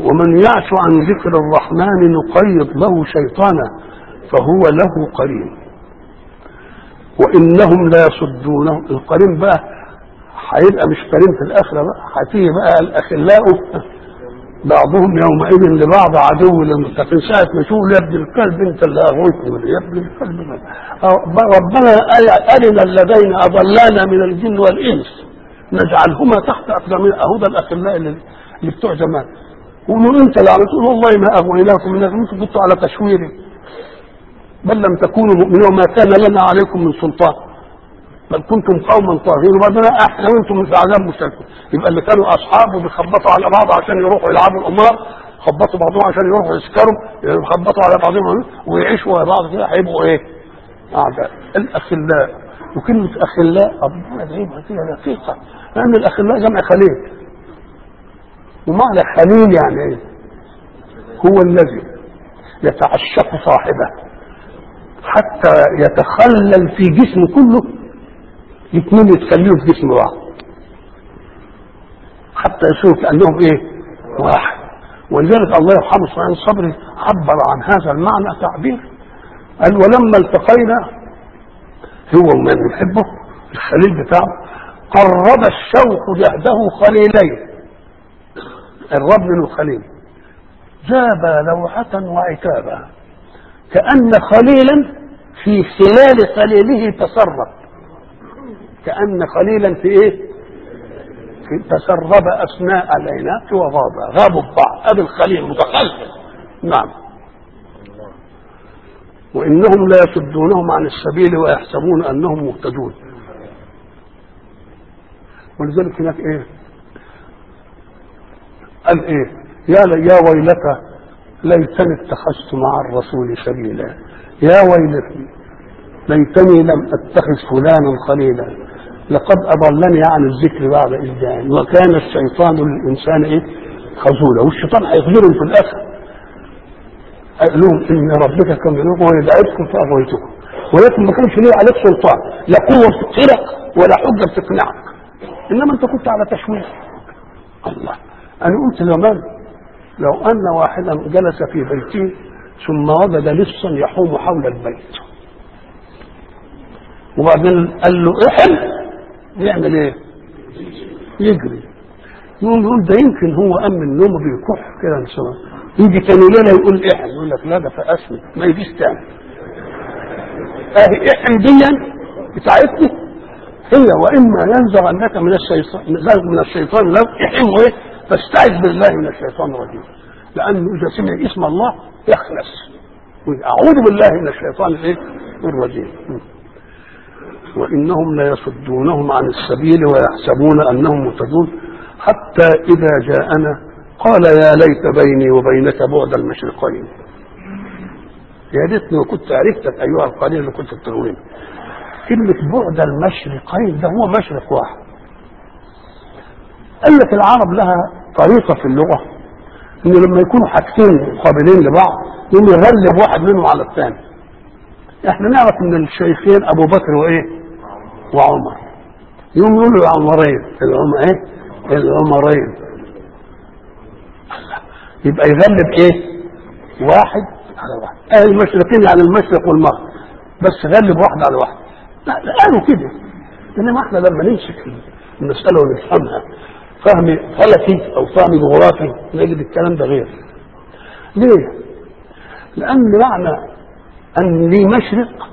ومن يعش عن ذكر الرحمن نقيض له شيطانا فهو له قرين وانهم لا يصدونهم القرين بقى هيبقى مش قرين في الاخره بقى هتيجي بقى الاخلاء بعضهم يومئذ لبعض عدو للمتقين ساعة ما يشوف يا ابن الكلب انت اللي اغويتني يا ابن الكلب ما. ربنا ارنا الذين اضلانا من الجن والانس نجعلهما تحت اقدامنا اهو ده الاخلاء اللي, اللي بتوع زمان قولوا انت اللي عملت والله ما اغويناكم من انتم كنتوا على تشويري بل لم تكونوا مؤمنين وما كان لنا عليكم من سلطان بل كنتم قوما طاغين وبعدين احنا وانتم في عذاب مشتركين يبقى اللي كانوا اصحابه بيخبطوا على بعض عشان يروحوا يلعبوا القمار خبطوا بعضهم عشان يروحوا يسكروا يخبطوا على بعضهم ويعيشوا مع بعض كده هيبقوا ايه؟ اعداء الاخلاء وكلمه اخلاء ربنا جايبها فيها دقيقه لان الاخلاء جمع خليل ومعنى خليل يعني ايه؟ هو الذي يتعشق صاحبه حتى يتخلل في جسم كله الاثنين يتخللوا في جسم بعض حتى يصيروا كانهم ايه؟ واحد ولذلك الله يرحمه سبحانه الصبري عبر عن هذا المعنى تعبير قال ولما التقينا هو ومن يحبه الخليل بتاعه قرب الشوق جهده خليلين الرب من الخليل جاب لوحة وعتابا كأن خليلا في خلال خليله تسرب كأن خليلا في ايه في تسرب أثناء العناق وغاب غابوا الضع أبي الخليل متخلف نعم وإنهم لا يصدونهم عن السبيل ويحسبون أنهم مهتدون ولذلك هناك ايه قال ايه يا يا ويلك ليتني اتخذت مع الرسول سبيلا يا ويلتي ليتني لم اتخذ فلانا خليلا لقد اضلني عن الذكر بعد اذ جاءني وكان الشيطان للانسان ايه خذولا والشيطان هيخذلهم في الاخر قال لهم ان ربك كان يقول وانا دعيتكم فاغويتكم ولكن ما كانش ليه عليك سلطان لا قوه تقهرك ولا حجه تقنعك انما انت كنت على تشويه الله انا قلت زمان لو ان واحدا جلس في بيته ثم وجد لصا يحوم حول البيت وبعدين قال له احل يعمل ايه يجري يقول يقول ده يمكن هو قام من النوم بيكح كده مثلا يجي تاني ليله يقول احن يقول لك لا ده فاسمي ما يجيش تاني اهي احن ديا بتاعتني هي واما ينزغنك من الشيطان من الشيطان لو احن ايه فاستعذ بالله من الشيطان الرجيم لانه اذا سمع اسم الله يخلص اعوذ بالله من الشيطان الايه الرجيم وانهم ليصدونهم عن السبيل ويحسبون انهم مهتدون حتى اذا جاءنا قال يا ليت بيني وبينك بعد المشرقين يا ريتني وكنت عرفتك ايها القليل اللي كنت بتروين كلمة بعد المشرقين ده هو مشرق واحد قال لك العرب لها طريقة في اللغة ان لما يكونوا حاجتين قابلين لبعض يقوم يغلب واحد منهم على الثاني احنا نعرف ان الشيخين ابو بكر وايه وعمر يقوم يقولوا العمرين العم ايه العمرين يبقى يغلب ايه واحد على واحد اهل المشرقين يعني المشرق والمغرب بس غلب واحد على واحد لا لا قالوا كده انما احنا لما نمسك المساله ونفهمها فهم فلكي او فهم جغرافي نجد الكلام ده غير ليه لان معنى ان لي مشرق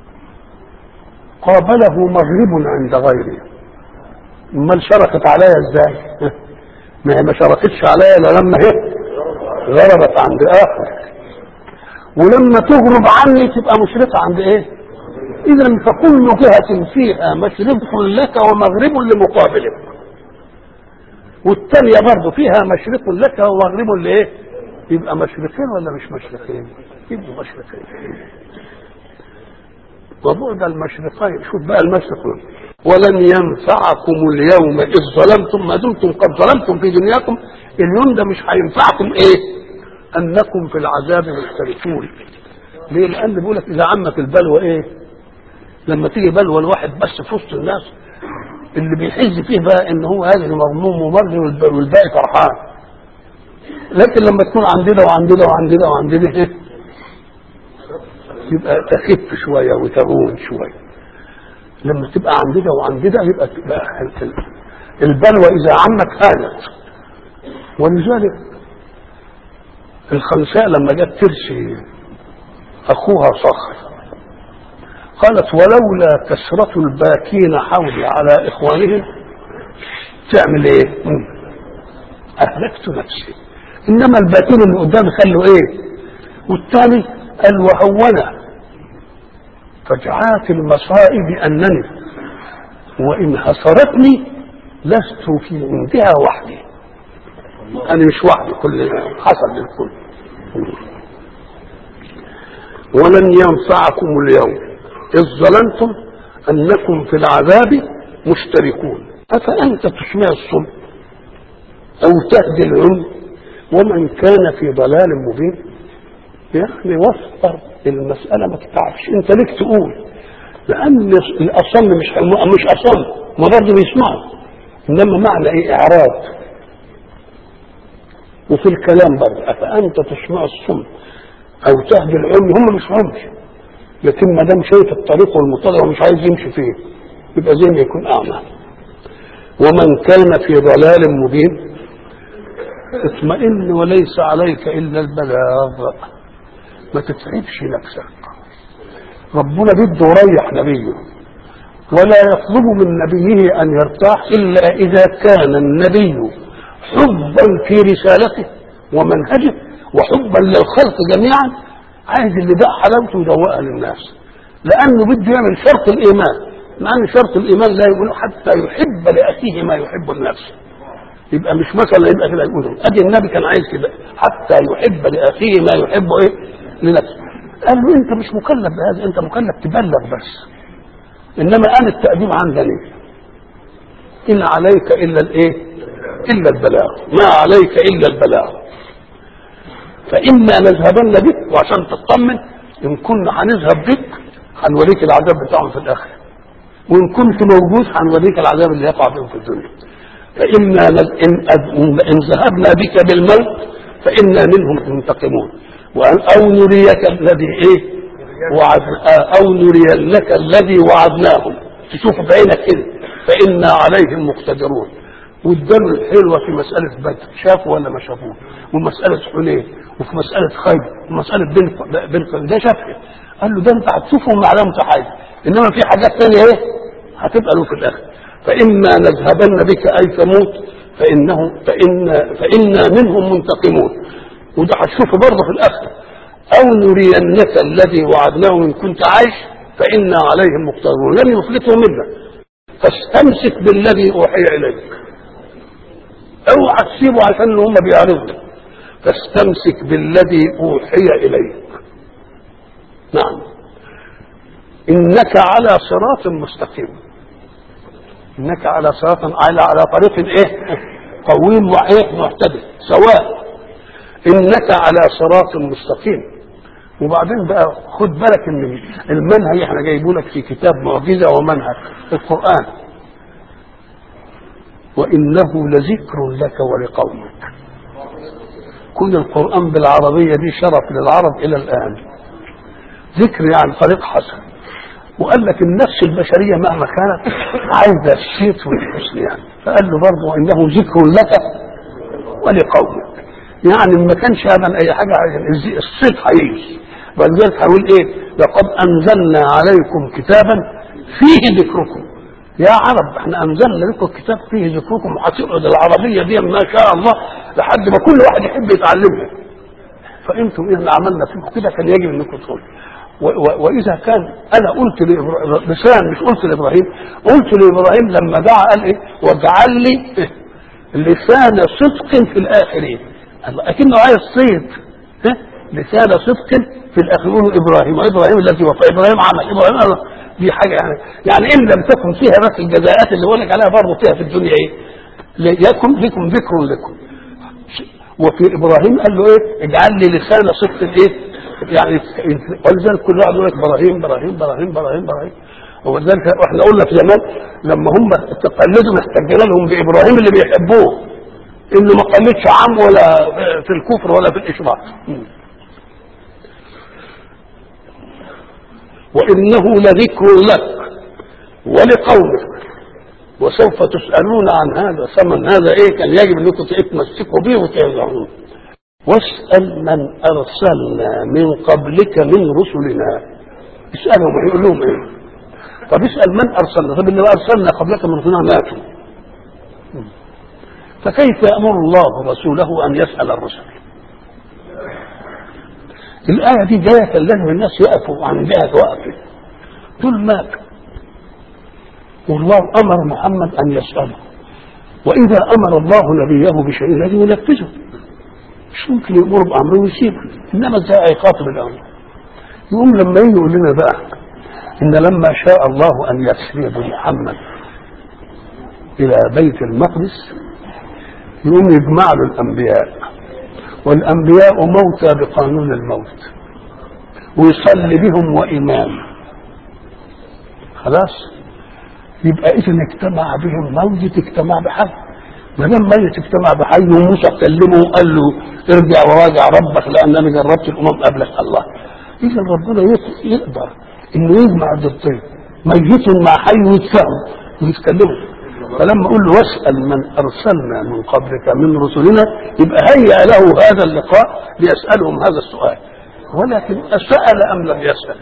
قابله مغرب عند غيري امال شرقت عليا ازاي ما هي ما شرقتش عليا الا لما هي غربت عند اخر ولما تغرب عني تبقى مشرقه عند ايه اذا فكل جهه فيها مشرق لك ومغرب لمقابلك والثانيه برضه فيها مشرق لك ومغرب لايه يبقى مشرقين ولا مش مشرقين يبقوا مشرقين وبعد المشرقين شوف بقى المشرق ولن ينفعكم اليوم اذ ظلمتم ما دمتم قد ظلمتم في دنياكم اليوم ده مش هينفعكم ايه انكم في العذاب مختلفون ليه لان بيقول لك اذا عمت البلوى ايه لما تيجي بلوى الواحد بس في وسط الناس اللي بيحز فيه بقى ان هو هذا مغموم ومرضي والباقي فرحان لكن لما تكون عندنا وعندنا وعندنا وعندنا ايه يبقى تخف شويه وتهون شويه لما تبقى عندنا وعندنا يبقى تبقى البلوى اذا عمت هانت ولذلك الخنساء لما جت ترسي اخوها صخر قالت ولولا كثرة الباكين حولي على اخوانهم تعمل ايه؟ اهلكت نفسي انما الباكين اللي قدامي خلوا ايه؟ والثاني قال وهونا فجعات المصائب انني وان حصرتني لست في عندها وحدي انا مش وحدي كل حصل للكل ولن ينفعكم اليوم اذ ظننتم انكم في العذاب مشتركون افانت تسمع الصم او تهدي العمي ومن كان في ضلال مبين يعني وفر المسألة ما تتعبش انت ليك تقول لأن الأصم مش مش أصم ما برضه بيسمعوا إنما معنى إيه إعراض وفي الكلام برضه أفأنت تسمع الصم أو تهدي العمي هم مش عمي لكن ما دام شايف الطريق والمطلع ومش عايز يمشي فيه يبقى زي ما يكون أعمى ومن كان في ضلال مبين اطمئن وليس عليك إلا البلاغ ما تتعبش نفسك ربنا بده يريح نبيه ولا يطلب من نبيه ان يرتاح الا اذا كان النبي حبا في رسالته ومنهجه وحبا للخلق جميعا عايز اللي ده حلاوته يدوقها للناس لانه بده يعمل شرط الايمان لان شرط الايمان لا يقول حتى يحب لاخيه ما يحب لنفسه يبقى مش مثلا يبقى كده يقولوا ادي النبي كان عايز كده حتى يحب لاخيه ما يحب ايه لنفسه قال له انت مش مكلف بهذا انت مكلف تبلغ بس انما انا التأديب عندني ان عليك الا الايه الا البلاغ ما عليك الا البلاغ فاما نذهبن بك وعشان تطمن ان كنا هنذهب بك هنوريك العذاب بتاعهم في الاخره وان كنت موجود هنوريك العذاب اللي يقع بهم في الدنيا فإنا إن, إن ذهبنا بك بالموت فإنا منهم منتقمون أو نريك الذي إيه وعدنا أو نرينك الذي وعدناهم تشوف بعينك كده فإنا عليهم مقتدرون واداله الحلوة في مسألة بدر شافوا ولا ما شافوه ومسألة حنين وفي مسألة خيبر ومسألة بن بن ده شافها قال له ده انت هتشوفهم مع علامة حاجة انما في حاجات ثانية ايه هتبقى له في الاخر فإما نذهبن بك أي تموت فإنه فإن فإنا منهم منتقمون وده هتشوفه برضه في الآخرة أو نرينك الذي وعدناه إن كنت عايش فإنا عليهم مقتدرون لن يفلتوا منا فاستمسك بالذي أوحي إليك اوعى تسيبه عشان هم بيعرضوا فاستمسك بالذي أوحي إليك نعم إنك على صراط مستقيم انك على صراط على على طريق ايه قويم وايه معتدل سواء انك على صراط مستقيم وبعدين بقى خد بالك ان المنهج احنا جايبه لك في كتاب معجزه ومنهج القران وانه لذكر لك ولقومك كل القران بالعربيه دي شرف للعرب الى الان ذكر يعني طريق حسن وقال لك النفس البشرية مهما كانت عايزة الصيت والحسن يعني فقال له برضه إنه ذكر لك ولقومك يعني ما كانش هذا أي حاجة الصيت هيجي ولذلك هقول إيه لقد أنزلنا عليكم كتابا فيه ذكركم يا عرب احنا انزلنا لكم كتاب فيه ذكركم وهتقعد العربيه دي ما شاء الله لحد ما كل واحد يحب يتعلمها فانتم اذا عملنا فيكم كده كان يجب انكم تقولوا واذا كان انا قلت لسان مش قلت لابراهيم قلت لابراهيم لما دعا قال ايه واجعل لي لسان صدق في الاخرين اكنه عايز صيد لسان صدق في الاخرين يقولوا ابراهيم وابراهيم الذي وفى ابراهيم عمل ابراهيم الله دي حاجه يعني يعني ان لم تكن فيها بس الجزاءات اللي بقول لك عليها برضه فيها في الدنيا ايه؟ يكن لكم ذكر لكم وفي ابراهيم قال له ايه؟ اجعل لي لسان صدق ايه؟ يعني ولذلك كل واحد يقول لك ابراهيم ابراهيم ابراهيم ابراهيم ابراهيم ولذلك احنا قلنا في زمان لما هم تقلدوا احتجنا لهم بابراهيم اللي بيحبوه انه ما قلتش عام ولا في الكفر ولا في الاشراك وانه لذكر لك ولقومك وسوف تسالون عن هذا ثمن هذا ايه كان يجب انكم تمسكوا به وترجعون واسال من ارسلنا من قبلك من رسلنا اسالهم يقول لهم ايه طب اسال من ارسلنا طب اللي ارسلنا قبلك من رسلنا ماتوا فكيف يأمر الله رسوله أن يسأل الرسل الآية دي جاية لازم الناس يقفوا عندها وقفة دول مات والله أمر محمد أن يسأله وإذا أمر الله نبيه بشيء لازم ينفذه مش ممكن يأمر بأمره ويسيبه إنما ازاي هيخاطب الأمر يقوم لما يجي يقول لنا بقى إن لما شاء الله أن يسري بمحمد إلى بيت المقدس يقوم يجمع له الانبياء والانبياء موتى بقانون الموت ويصلي بهم وامام خلاص يبقى اذا اجتمع بهم موت اجتمع بحي ما دام ميت اجتمع بحي وموسى كلمه وقال له ارجع وراجع ربك لان انا جربت الامم قبلك الله اذا ربنا يقدر انه يجمع الضدين ميت مع حي ويتفاهم ويتكلموا فلما اقول له واسال من ارسلنا من قبلك من رسلنا يبقى هيأ له هذا اللقاء ليسالهم هذا السؤال ولكن سال ام لم يسال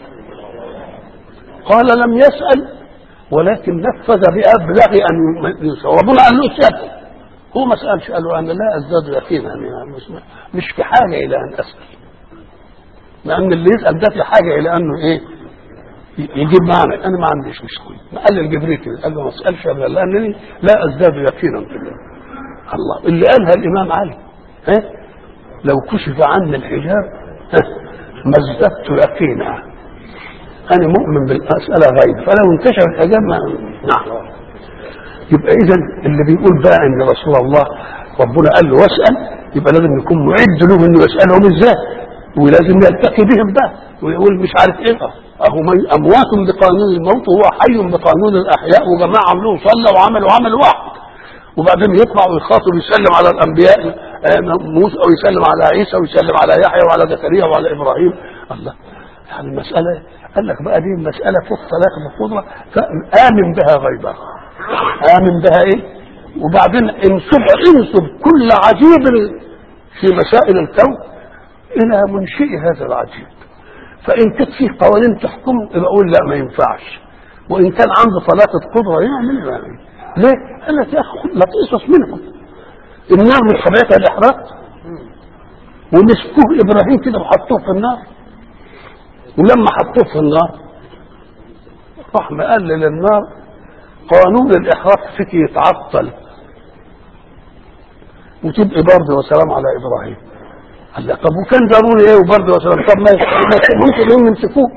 قال لم يسال ولكن نفذ بابلغ ان يسال ربنا قال له اسال هو ما سالش قال له انا لا ازداد يقينا يعني مش, مش في حاجه الى ان اسال لان اللي يسال ده في حاجه الى انه ايه يجيب معنى انا ما عنديش مشكله قال للجبريل كده قال له ما اسالش ابدا لانني لا ازداد يقينا في الله الله اللي قالها الامام علي ها لو كشف عني الحجاب ها ما ازددت يقينا انا مؤمن بالمساله غيب فلو انكشف الحجاب ما نعم يبقى اذا اللي بيقول بقى ان رسول الله ربنا قال له واسال يبقى لازم يكون معد له انه يسالهم ازاي ولازم يلتقي بهم بقى ويقول مش عارف ايه اهو اموات بقانون الموت وهو حي بقانون الاحياء وجماعه عملوه صلى وعمل وعمل واحد وبعدين يطلع ويخاطب ويسلم على الانبياء موسى او يسلم على عيسى ويسلم على يحيى وعلى زكريا وعلى ابراهيم الله يعني المساله قال لك بقى دي مساله فوق طلاق القدره فامن بها غيبا امن بها ايه وبعدين انسب انسب كل عجيب في مسائل الكون الى منشئ هذا العجيب فان كانت فيه قوانين تحكم يبقى اقول لا ما ينفعش وان كان عنده طلاقه قدره يعمل يعني ليه؟ قال لك يا اخي لا تقصص منهم النار من طبيعتها الاحراق ومسكوه ابراهيم كده وحطوه في النار ولما حطوه في النار راح مقلل النار قانون الاحراق فيك يتعطل وتبقى برد وسلام على ابراهيم قال لك طب وكان ضروري ايه وبرد وسلام طب ما ممكن يوم يمسكوه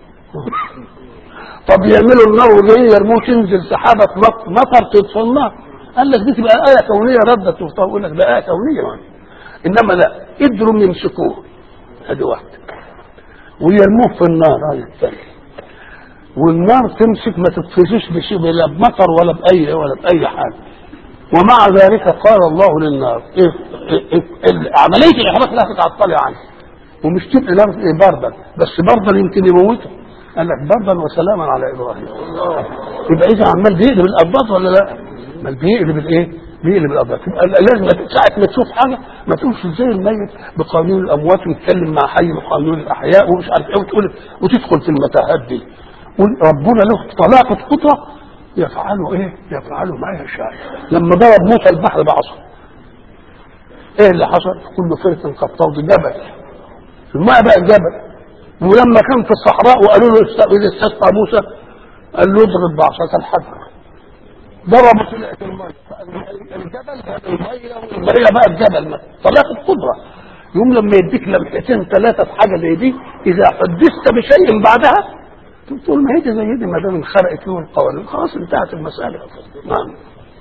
طب يعملوا النار وجاي يرموه تنزل سحابه مطر تطفي النار قال لك دي تبقى ايه كونيه ردت وفطار يقول لك ده ايه كونيه يعني. انما لا قدروا يمسكوه ادي واحده ويرموه في النار هذه الثانيه والنار تمسك ما تطفيش بشيء لا بمطر ولا باي ولا باي حاجه ومع ذلك قال الله للنار إيه إيه إيه عمليه الاحراق لا تتعطلي عنها ومش تبقى نار بردا بس بردا يمكن يموته قال لك بردا وسلاما على ابراهيم يبقى اذا عمال بيقلب الاباط ولا لا؟ امال بيقلب الايه؟ بيقلب الاباط يبقى لازم ساعه ما تشوف حاجه ما تقولش ازاي الميت بقانون الاموات ويتكلم مع حي بقانون الاحياء ومش عارف ايه وتقول وتدخل في المتاهات دي ربنا له طلاقه قدره يفعلوا ايه؟ يفعلوا ما يشاء لما ضرب موسى البحر بعصا ايه اللي حصل؟ كل فرق قد طود جبل الماء بقى جبل ولما كان في الصحراء وقالوا له اذا استسقى موسى قال له اضرب بعصاك الحجر ضربوا طلعت الماء الجبل الميه والميه بقى الجبل طلاقه قدره يوم لما يديك لمحتين ثلاثه في حاجه زي دي اذا حدثت بشيء بعدها تقول ما هي زي دي ما دام انخرقت له القوانين خلاص انتهت المساله نعم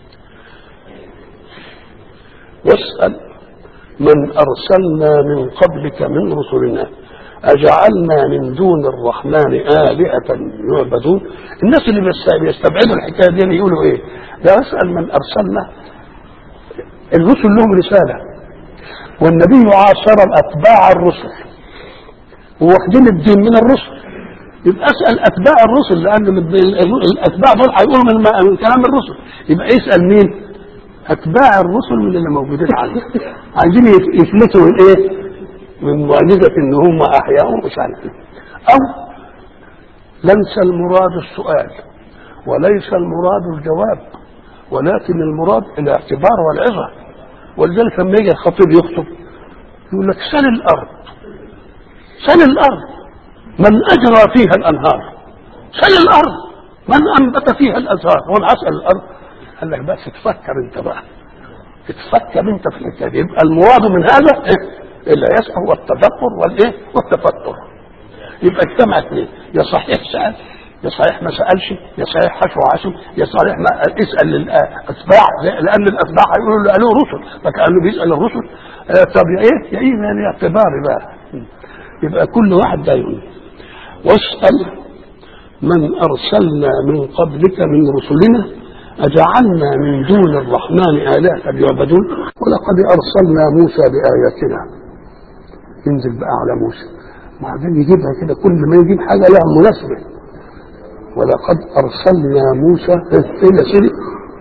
واسال من ارسلنا من قبلك من رسلنا أجعلنا من دون الرحمن آلهة يعبدون الناس اللي بيستبعدوا الحكاية دي يقولوا إيه ده أسأل من أرسلنا الرسل لهم رسالة والنبي عاصر أتباع الرسل وواخدين الدين من الرسل يبقى اسال اتباع الرسل لان الاتباع دول هيقولوا من, من كلام الرسل يبقى اسال مين؟ اتباع الرسل من اللي موجودين عنده عايزين يفلتوا من ايه؟ من معجزه ان هم احياء مش عارف ايه او ليس المراد السؤال وليس المراد الجواب ولكن المراد الاعتبار والعظه ولذلك لما يجي الخطيب يخطب يقول لك سل الارض سل الارض من اجرى فيها الانهار سل الارض من انبت فيها الازهار وانا اسال الارض قال لك بس تفكر انت بقى تفكر انت في الحكايه دي يبقى المراد من هذا إيه؟ العيسى هو التدبر والايه والتفكر يبقى اجتمع اثنين يا صحيح سال يا صحيح ما سالش يا صحيح حشو عشم يا صحيح ما اسال الاتباع لان الاتباع هيقولوا له قالوا رسل فكانه بيسال الرسل آه طب يا ايه يا ايه يعني اعتباري بقى يبقى كل واحد ده يقول واسال من ارسلنا من قبلك من رسلنا أجعلنا من دون الرحمن آلهة يعبدون ولقد أرسلنا موسى بآياتنا ينزل بقى على موسى بعدين يجيبها كده كل ما يجيب حاجة لها مناسبة ولقد أرسلنا موسى إلى سيدي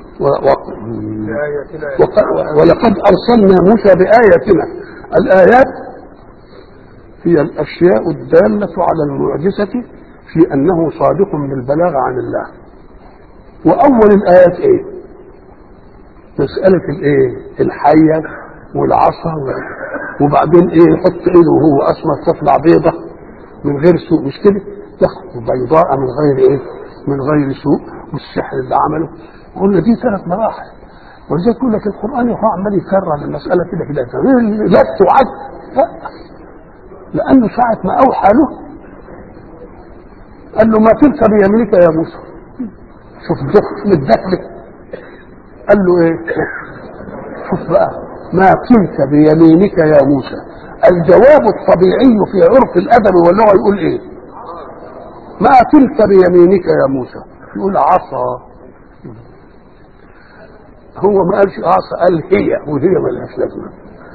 ولقد أرسلنا موسى بآياتنا الآيات هي الأشياء الدالة على المعجزة في أنه صادق بالبلاغ عن الله واول الايات ايه مساله الايه الحيه والعصا وبعدين ايه يحط ايده وهو اسمر تطلع بيضه من غير سوء مش كده تخرج بيضاء من غير ايه من غير سوء والسحر اللي عمله قلنا دي ثلاث مراحل ولذلك يقول لك القران هو عمال يكرر المساله كده كده لست وعد لا لانه ساعه ما اوحى له قال له ما تلك بيمينك يا موسى شوف ضخم الدخل قال له ايه شوف بقى ما تلك بيمينك يا موسى الجواب الطبيعي في عرف الادب واللغه يقول ايه ما تلك بيمينك يا موسى يقول عصا هو ما قالش عصا قال هي وهي ملهاش لازمه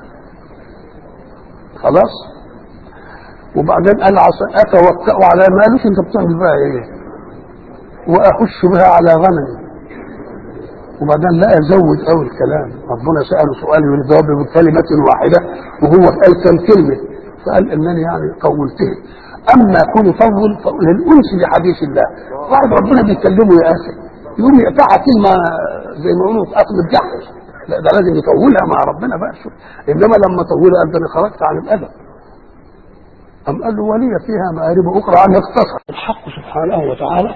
خلاص وبعدين قال عصا اتوكا على ما قالوش انت بتعمل بقى ايه واخش بها على غنمي وبعدين لا ازود قوي الكلام ربنا ساله سؤال يجاوب بكلمه واحده وهو قال كم كلمه فقال انني يعني طولته اما كون يطول للانس بحديث الله واحد ربنا بيكلمه يا اخي يقول يقطعها كلمه زي ما يقولوا في اصل الجحش لا ده لازم يطولها مع ربنا بقى شوف انما لما طولها قال ده انا خرجت عن الادب أم قال له ولي فيها مآرب أخرى عن اختصر الحق سبحانه وتعالى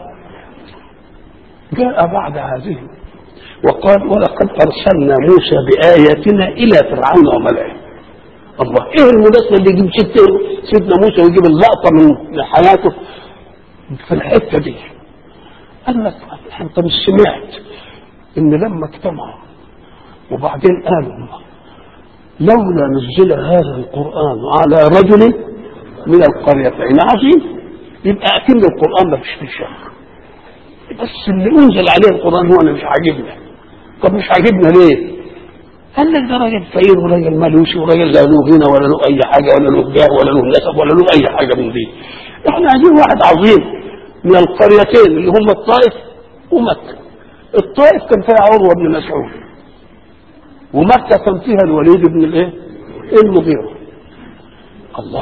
جاء بعد هذه وقال ولقد ارسلنا موسى باياتنا الى فرعون وملئه الله ايه المناسبه اللي يجيب سيدنا موسى ويجيب اللقطه من حياته في الحته دي قال لك انت مش سمعت ان لما اجتمعوا وبعدين قالوا لولا نزل هذا القران على رجل من القريتين عظيم يبقى اكن القران ما فيش فيه شر بس اللي انزل عليه القران هو اللي مش عاجبنا طب مش عاجبنا ليه؟ قال لك ده راجل فقير وراجل مالوش وراجل لا له هنا ولا له اي حاجه ولا له جاه ولا له نسب ولا له اي حاجه من دي. احنا عايزين واحد عظيم من القريتين اللي هم الطائف ومكه. الطائف كان فيها عروه بن مسعود. ومكه كان فيها الوليد بن الايه؟ المغيره. الله.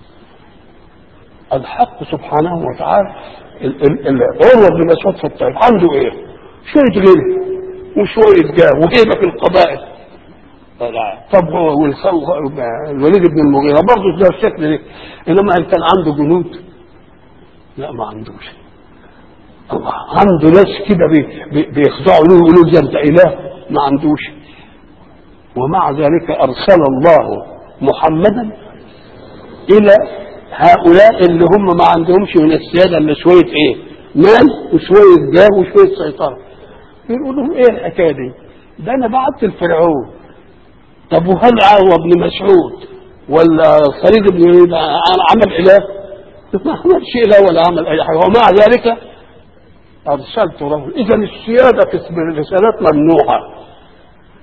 الحق سبحانه وتعالى عروه بن مسعود في الطائف عنده ايه؟ شويه غنى وشويه جاه وهيبه في القبائل طب هو الوليد بن المغيره برضه ده الشكل ده انما هل كان عنده جنود؟ لا ما عندوش الله عنده ناس كده بي بي بيخضعوا له يقولوا ده انت اله ما عندوش ومع ذلك ارسل الله محمدا الى هؤلاء اللي هم ما عندهمش من السياده الا شويه ايه؟ مال وشويه جاه وشويه سيطره. يقول لهم ايه الحكايه دي؟ ده انا بعت الفرعون. طب وهل عروه بن مسعود ولا خليل بن وليد عمل اله؟ ما عملش اله ولا عمل اي حاجه ومع ذلك ارسلت له اذا السياده في الرسالات ممنوعه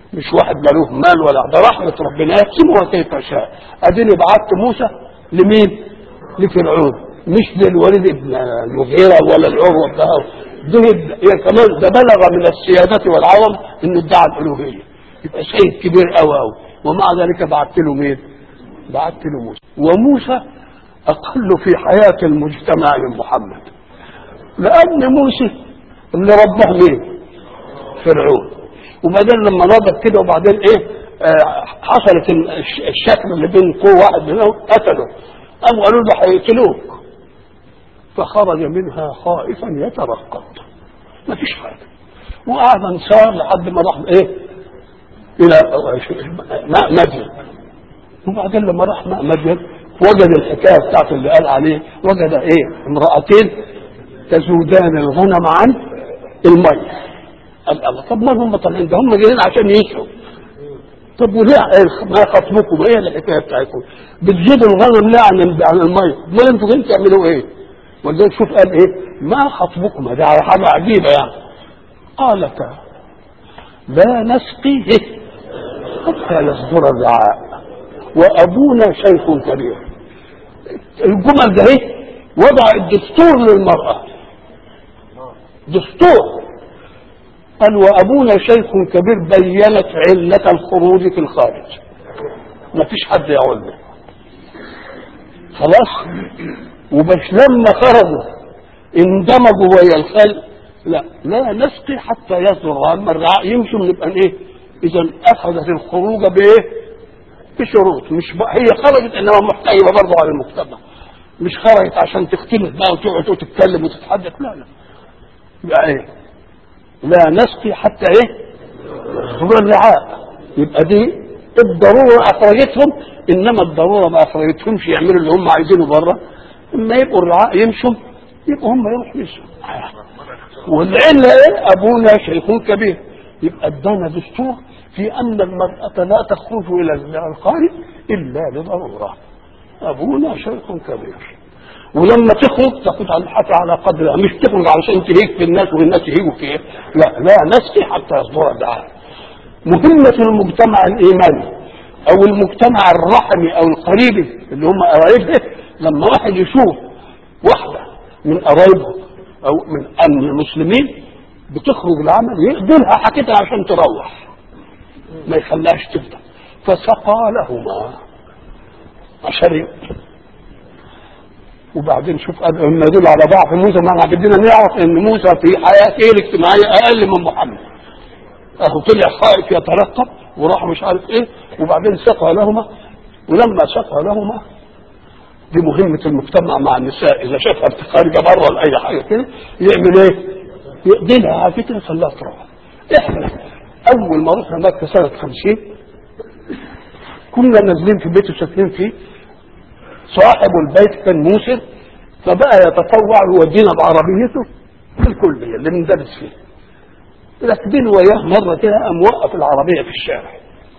مش واحد لا له مال ولا ده رحمة ربنا يقسمها كيف شاء اديني بعت موسى لمين لفرعون مش للوليد ابن المغيرة ولا العروة بتاعه ده هي كمان ده بلغ من السيادة والعظمة انه ادعى الالوهية يبقى سيد كبير قوي قوي ومع ذلك بعت له مين بعت له موسى وموسى اقل في حياة المجتمع من محمد لان موسى اللي رباه مين فرعون وبعدين لما نضج كده وبعدين ايه آه حصلت الشكل اللي بين كل واحد منهم قتله قاموا قالوا له هيقتلوك فخرج منها خائفا يترقب ما فيش حاجه وقعد انصار لحد ما راح ايه الى ماء مدين وبعدين لما راح ماء مدين وجد الحكايه بتاعته اللي قال عليه وجد ايه امرأتين تزودان الغنم عن الميه قال الله طب ما هم طالعين ده هم جايين عشان يشربوا طب وليه ما خطبكم ايه الحكايه بتاعتكم بتزيدوا الغنم ليه عن عن الميه امال انتوا جايين تعملوا ايه ولا شوف قال ايه ما خطبكم ده حاجه عجيبه يعني قالتا لا نسقيه حتى يصدر الرعاء وابونا شيخ كبير الجمل ده ايه وضع الدستور للمراه دستور قال وابونا شيخ كبير بينت علة الخروج في الخارج ما فيش حد يعول خلاص وبس لما خرجوا اندمجوا ويا الخلق لا لا نسقي حتى يصدر اما الرعاء يمشوا نبقى ايه اذا اخذت الخروج بايه بشروط مش بقى هي خرجت انما محتاجه برضه على المجتمع مش خرجت عشان تختلف بقى وتقعد وتتكلم وتتحدث لا لا يبقى ايه لا نسقي حتى ايه هو الرعاء يبقى دي الضروره اخرجتهم انما الضروره ما اخرجتهمش يعملوا اللي هم عايزينه بره اما يبقوا الرعاء يمشوا يبقوا هم يروحوا يمشوا والعله ايه ابونا شيخ كبير يبقى ادانا دستور في ان المراه لا تخرج الى الخارج الا لضروره ابونا شيخ كبير ولما تخرج تاخد على الحتى على قدرها مش تخرج علشان تهيج في الناس والناس يهيجوا فيها لا لا نسقي حتى يصدر الدعاء مهمة المجتمع الإيماني أو المجتمع الرحمي أو القريبي اللي هم قرايبه لما واحد يشوف واحدة من قرايبه أو من أمن المسلمين بتخرج العمل يقبلها حكيتها عشان تروح ما يخليهاش تفضل فسقى لهما عشان وبعدين شوف لما يدل على ضعف موسى ما احنا بدنا نعرف ان موسى في حياته الاجتماعيه اقل من محمد اهو طلع خائف يترقب وراح مش عارف ايه وبعدين سقى لهما ولما سقى لهما دي مهمة المجتمع مع النساء إذا شافها خارجة بره ولا أي حاجة كده يعمل إيه؟ يقبلها على فكرة يخليها تروح. إحنا أول ما رحنا مكة سنة 50 كنا نازلين في بيت وساكنين فيه صاحب البيت كان موسر فبقى يتطوع يودينا بعربيته في الكلية اللي بندرس فيه راكبين وياه مرة كده قام وقف العربية في الشارع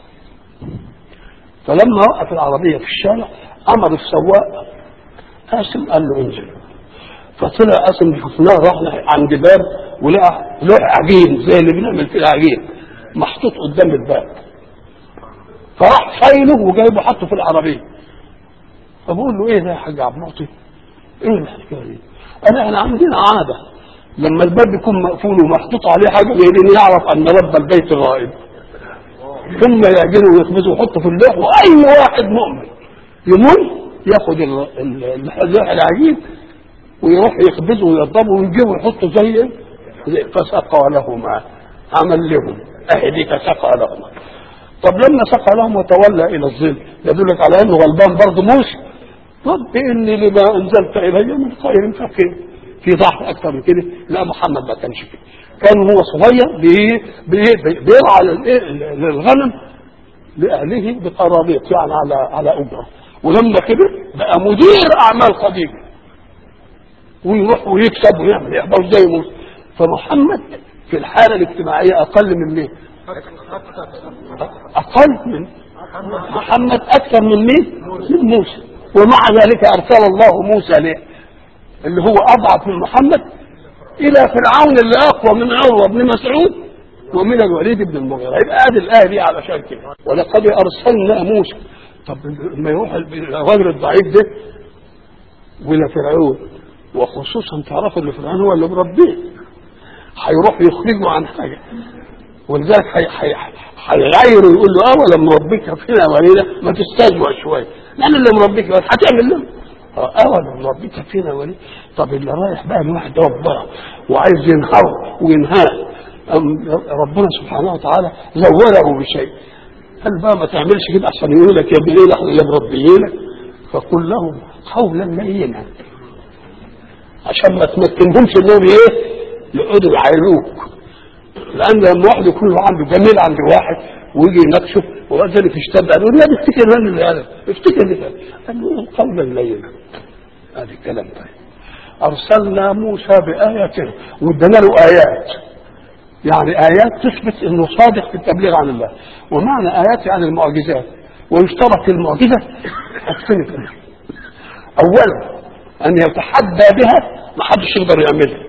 فلما وقف العربية في الشارع أمر السواق قاسم قال له انزل فطلع قاسم شفناه رحنا عند باب ولقى لوح عجين زي اللي بنعمل فيه العجين محطوط قدام الباب فراح شايله وجايبه حطه في العربيه فبقول له ايه ده يا حاج عبد المعطي؟ ايه الحكايه دي؟ انا احنا عندنا عاده لما الباب يكون مقفول ومحطوط عليه حاجه زي دي يعرف ان رب البيت الغائب ثم يعجنه ويخبزه ويحطه في اللوح واي واحد مؤمن يمر ياخد اللوح العجيب ويروح يخبزه ويضربه ويجيبه ويحطه زي فسقى لهما عمل لهم اهديك سقى لهما طب لما سقى لهم وتولى الى الظل يدلك على انه غلبان برضه موسى رب اني لما انزلت الي من خير فقير في ضعف اكثر من كده لا محمد ما كانش كده كان هو صغير بي بي بيرعى للغنم لاهله بقرابيط يعني على على اجره ولما كبر بقى مدير اعمال خديجه ويروح ويكسب ويعمل يحضر زي موسى فمحمد في الحاله الاجتماعيه اقل من مين؟ اقل من محمد اكثر من مين؟ من موسى ومع ذلك ارسل الله موسى ليه؟ اللي هو اضعف من محمد الى فرعون اللي اقوى من عروه بن مسعود ومن الوليد بن المغيرة يبقى ادي الآية دي علشان كده ولقد أرسلنا موسى طب لما يروح الرجل الضعيف ده ولا فرعون وخصوصا تعرفوا ان فرعون هو اللي مربيه هيروح يخرجه عن حاجه ولذلك هيغير ويقول له اه ولما مربيك فينا ولينا ما تستجوع شويه لان اللي مربيك بس هتعمل له اه ولما مربيك فينا ولينا طب اللي رايح بقى الواحد ربنا وعايز ينهار وينهار ربنا سبحانه وتعالى زوره بشيء قال بقى ما تعملش كده عشان يقول لك يا ابن ايه احنا اللي مربيينك فقل لهم قولا لينا عشان ما تمكنهمش انهم ايه يقعدوا يعايروك لان لما واحد يكون عنده جميل عند واحد ويجي يناقشه وبعد ذلك اشتد قال له لا افتكر من اللي قال افتكر اللي قال قال له قولا لينا هذا الكلام طيب ارسلنا موسى باياتنا وادانا له ايات يعني ايات تثبت انه صادق في التبليغ عن الله ومعنى ايات يعني المعجزات ويشترط المعجزه حاجتين كده اولا ان يتحدى بها ما حدش يقدر يعملها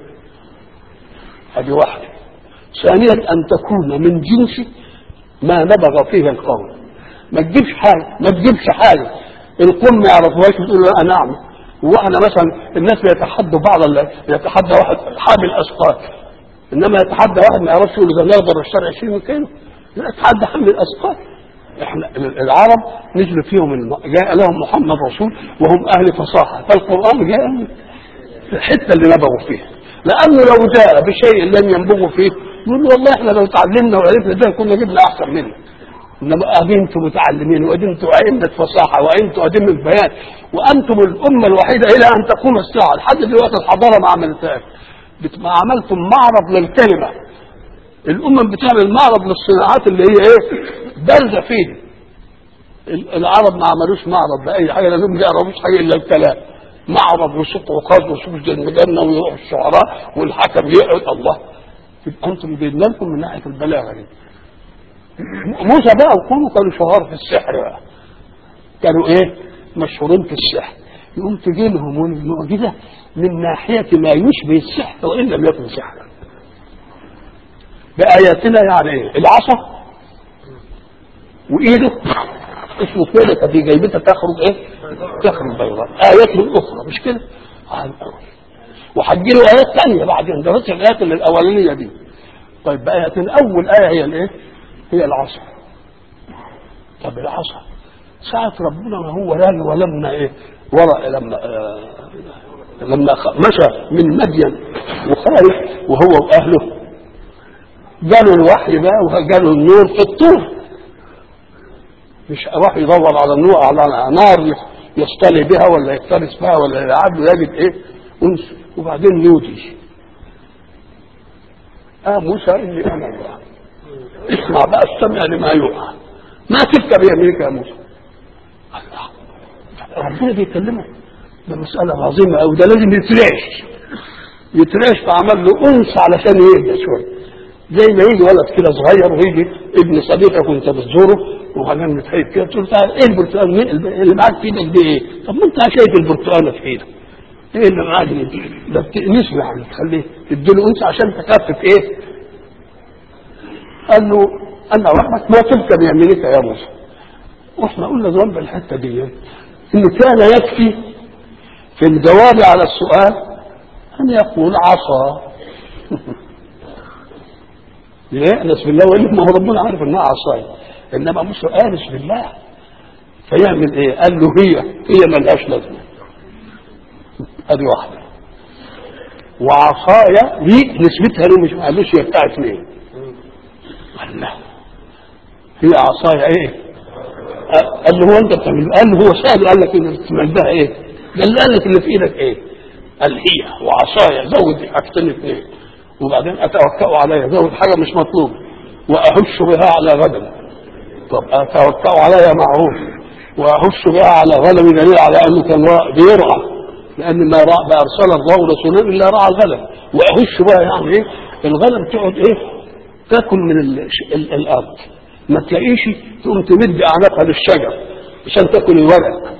هذه واحده ثانيا ان تكون من جنس ما نبغ فيه القوم ما تجيبش حاجه ما تجيبش حاجه القوم ما يعرفوهاش وتقول له انا اعمل واحنا مثلا الناس بيتحدوا بعض يتحدى واحد حامل اثقال انما يتحدى واحد ما يعرفش يقول ده نقدر نشتري 20 كيلو يتحدى حامل الاثقال احنا العرب نزل فيهم الم... جاء لهم محمد رسول وهم اهل فصاحه فالقران جاء في الحته اللي نبغوا فيها لانه لو جاء بشيء لم ينبغوا فيه يقول والله احنا لو تعلمنا وعرفنا ده كنا جبنا احسن منه انما انتم متعلمين وانتم ائمه فصاحه وانتم ائمه البيان وانتم الامه الوحيده الى ان تقوم الساعه لحد دلوقتي الحضاره ما عملتهاش ما عملتم معرض للكلمه الامم بتعمل معرض للصناعات اللي هي ايه بارزه فيه العرب ما عملوش معرض باي حاجه لانهم ما يعرفوش حاجه الا الكلام معرض وصوت وقاز وصوت المجنه ويروح الشعراء والحكم يقعد الله يبقى انتم جايبنا لكم من ناحيه البلاغه دي موسى بقى وقوموا كانوا شهار في السحر بقى كانوا ايه مشهورين في السحر يقوم تجي لهم المعجزه من ناحيه ما يشبه السحر وان لم يكن سحرا بآياتنا يعني ايه العصا وايده اسمه كده كانت جايبتها تخرج ايه تخرج بيضاء ايات اخرى مش كده وهتجي له ايات ثانيه بعدين ده بس الايات اللي الاولانيه دي طيب اياتنا اول ايه هي الايه هي العصا طب العصا ساعة ربنا ما هو راجل ولما ايه ورا لما آه لما مشى من مدين وخارج وهو واهله جاله الوحي بقى وجاله النور في الطور مش راح يدور على النور على نار يصطلي بها ولا يفترس بها ولا يلعب له يجد ايه انس وبعدين يودي اه موسى اني انا الله اسمع بقى استمع لما يوحى ما تلك بيمينك يا موسى ربنا بيكلمه ده مسألة عظيمة أوي ده لازم يترعش يترعش فعمل له أنس علشان يهدى شوية زي ما يجي ولد كده صغير ويجي ابن صديقك وانت بتزوره وبعدين متحيد كده تقول تعال ايه البرتقال اللي معاك في ايدك دي ايه؟ طب ما انت شايف البرتقاله في ايدك ايه اللي معاك دي؟ ده بتأنسه يعني تخليه تديله انس عشان تخفف ايه؟ قال له انا رحمك ما تلك بيمينك يا موسى واحنا قلنا ذنب الحته دي ان كان يكفي في الجواب على السؤال ان يقول عصا يأنس بالله ويقول ما هو ربنا عارف انها عصاية انما موسى آنس بالله فيعمل ايه؟ قال له هي هي ملهاش لازمه ادي واحده وعصايا دي نسبتها له مش قالوش هي بتاعت مين؟ قال لا هي عصايا ايه؟ قال له هو انت بتعمل قال له هو سأل قال لك انت بتعمل بها ايه؟ قال له قال لك اللي في ايدك ايه؟ قال هي وعصايا زود حاجتين اثنين وبعدين اتوكأ عليها زود حاجه مش مطلوبه واهش بها على غنم طب اتوكأ عليها معروف واهش بها على غنم دليل على انه كان بيرعى لان ما رأى ما ارسل الله رسولا الا رعى الغنم واهش بها يعني ايه الغنم تقعد ايه تاكل من ال ال الارض ما تلاقيش تقوم تمد اعناقها للشجر عشان تاكل الورق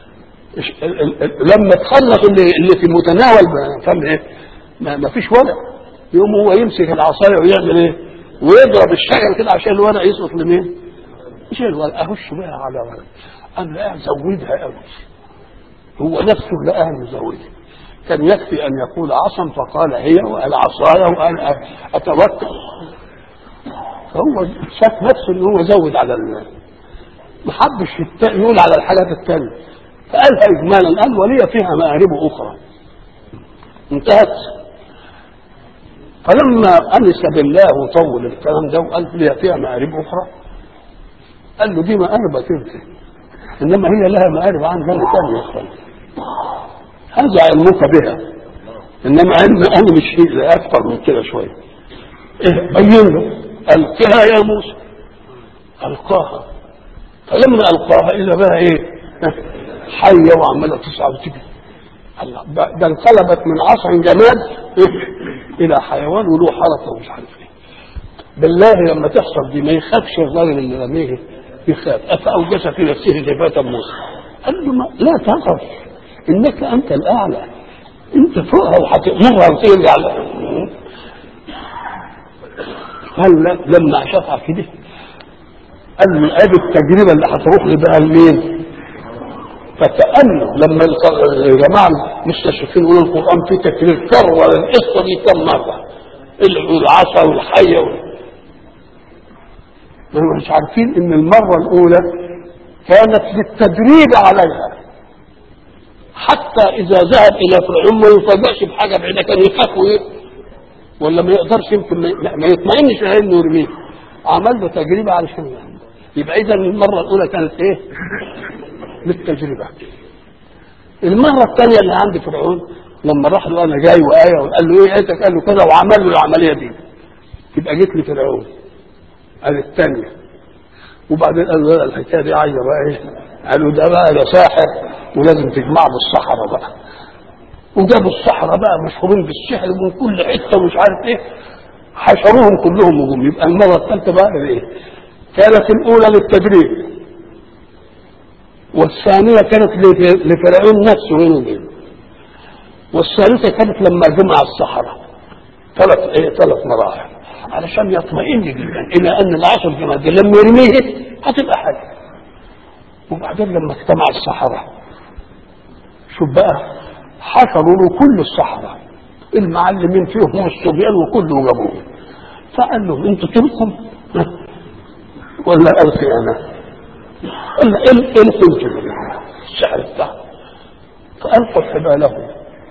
لما تخلص اللي, اللي في متناول فم ايه ما, ما فيش ورق يقوم هو يمسك العصايه ويعمل ايه ويضرب الشجر كده عشان الورق يسقط لمين؟ مش الورق اخش بقى على ورق قام لقاها زودها قوي هو نفسه لقاها مزودها كان يكفي ان يقول عصا فقال هي وقال عصايا وقال اتوكل فهو شاف نفسه ان هو زود على ال ما حبش يت- يقول على الحاجات الثانيه فقالها اجمالا قال ولي فيها مآرب اخرى انتهت فلما انس بالله وطول الكلام ده وقال لي فيها مآرب اخرى قال له دي مآربك انت انما هي لها مآرب عندنا ثانيه اخرى هذا علمك بها انما علم انا مش هي اكثر من كده شويه إيه بين له القها يا موسى القاها فلما القاها اذا بها ايه حيه وعماله تسعى وتجري الله ده ده انقلبت من عصا جماد إيه؟ الى حيوان وله حركه ومش عارف ايه بالله لما تحصل دي ما يخافش الراجل اللي رميه يخاف افاوجس في نفسه خيفه موسى قال له ما لا تخف انك انت الاعلى انت فوقها وهتامرها وترجع لها قال لا لما شافها كده قال له ادي التجربه اللي هتروح لي بها لمين؟ فكأنه لما الق- الجماعه المستشرقين يقولوا القران فيه تكرير كرر القصه دي كم مره العصا والحيه وال... ما هم مش عارفين ان المره الاولى كانت للتدريب عليها حتى اذا ذهب الى فرعون ما يفاجئش بحاجه بعيده كان يخاف وي- ولا ما يقدرش يمكن ما ما يطمئنش على انه يرميه عمل له تجربه علشان يعمل. يبقى اذا المره الاولى كانت ايه؟ للتجربه المره الثانيه اللي عند فرعون لما راح له انا جاي وايه وقال له ايه ايتك قال له كذا وعمل له العمليه دي يبقى جيت لي فرعون قال الثانيه وبعدين قال له لا، الحكايه دي عايزه بقى ايه قالوا ده بقى ده ساحر ولازم تجمعه بالصحراء بقى وجابوا الصحراء بقى مشهورين بالسحر من كل حته ومش عارف ايه حشروهم كلهم وجم يبقى المره الثالثه بقى ايه كانت الاولى للتدريب والثانيه كانت لف- لفرعون نفسه بينه وبينه والثالثه كانت لما جمع الصحراء ثلاث ايه ثلاث مراحل علشان يطمئن جدا الى ان العصر الجماد لما يرميه هتبقى حاجه وبعدين لما اجتمع الصحراء شوف بقى حشروا له كل الصحراء المعلمين فيهم والصبيان وكله جابوه فقال لهم انتوا تلكم ولا القي انا قال القي انتوا الشعر بتاعه فالقوا حبالهم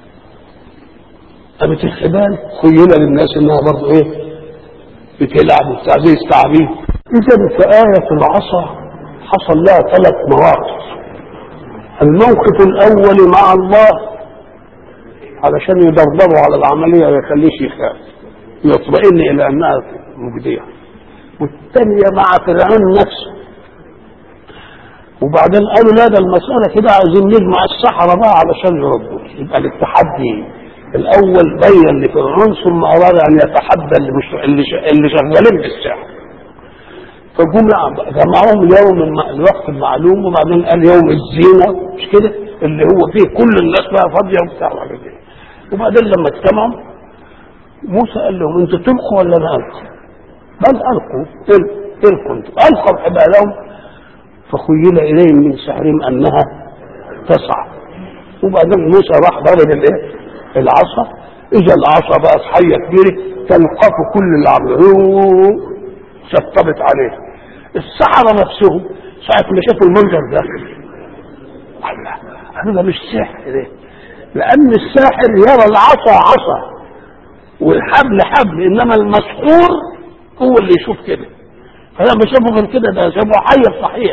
قامت الحبال خيل للناس انها برضه ايه بتلعب وبتاع زي التعبير اذا في آية العصا حصل لها ثلاث مواقف الموقف الاول مع الله علشان يدربوا على العملية ويخليش يخاف يطمئن الى انها مجدية والثانية مع فرعون نفسه وبعدين قالوا لا ده المسألة كده عايزين نجمع الصحراء بقى علشان يردوا يبقى التحدي الأول بين لفرعون ثم أراد أن يتحدى اللي, مش اللي, ش... اللي شغالين بالسحر فجم جمعوهم يوم الم... الوقت المعلوم وبعدين قال يوم الزينة مش كده اللي هو فيه كل الناس بقى فاضية وبتاع وحاجات كده وبعدين لما اجتمعوا موسى قال لهم انتوا تلقوا ولا انا القوا؟ بل القوا القوا انتوا القوا حبالهم فخيل اليهم من سحرهم انها تسعى وبعدين موسى راح ضرب الايه؟ العصا اجى العصا بقت حيه كبيره تلقف كل اللي عملوه شطبت عليه السحرة نفسهم ساعة ما شافوا المنظر ده الله قالوا ده مش سحر ده لأن الساحر يرى العصا عصا والحبل حبل إنما المسحور هو اللي يشوف كده فلما شافوا غير كده ده شافوا حي صحيح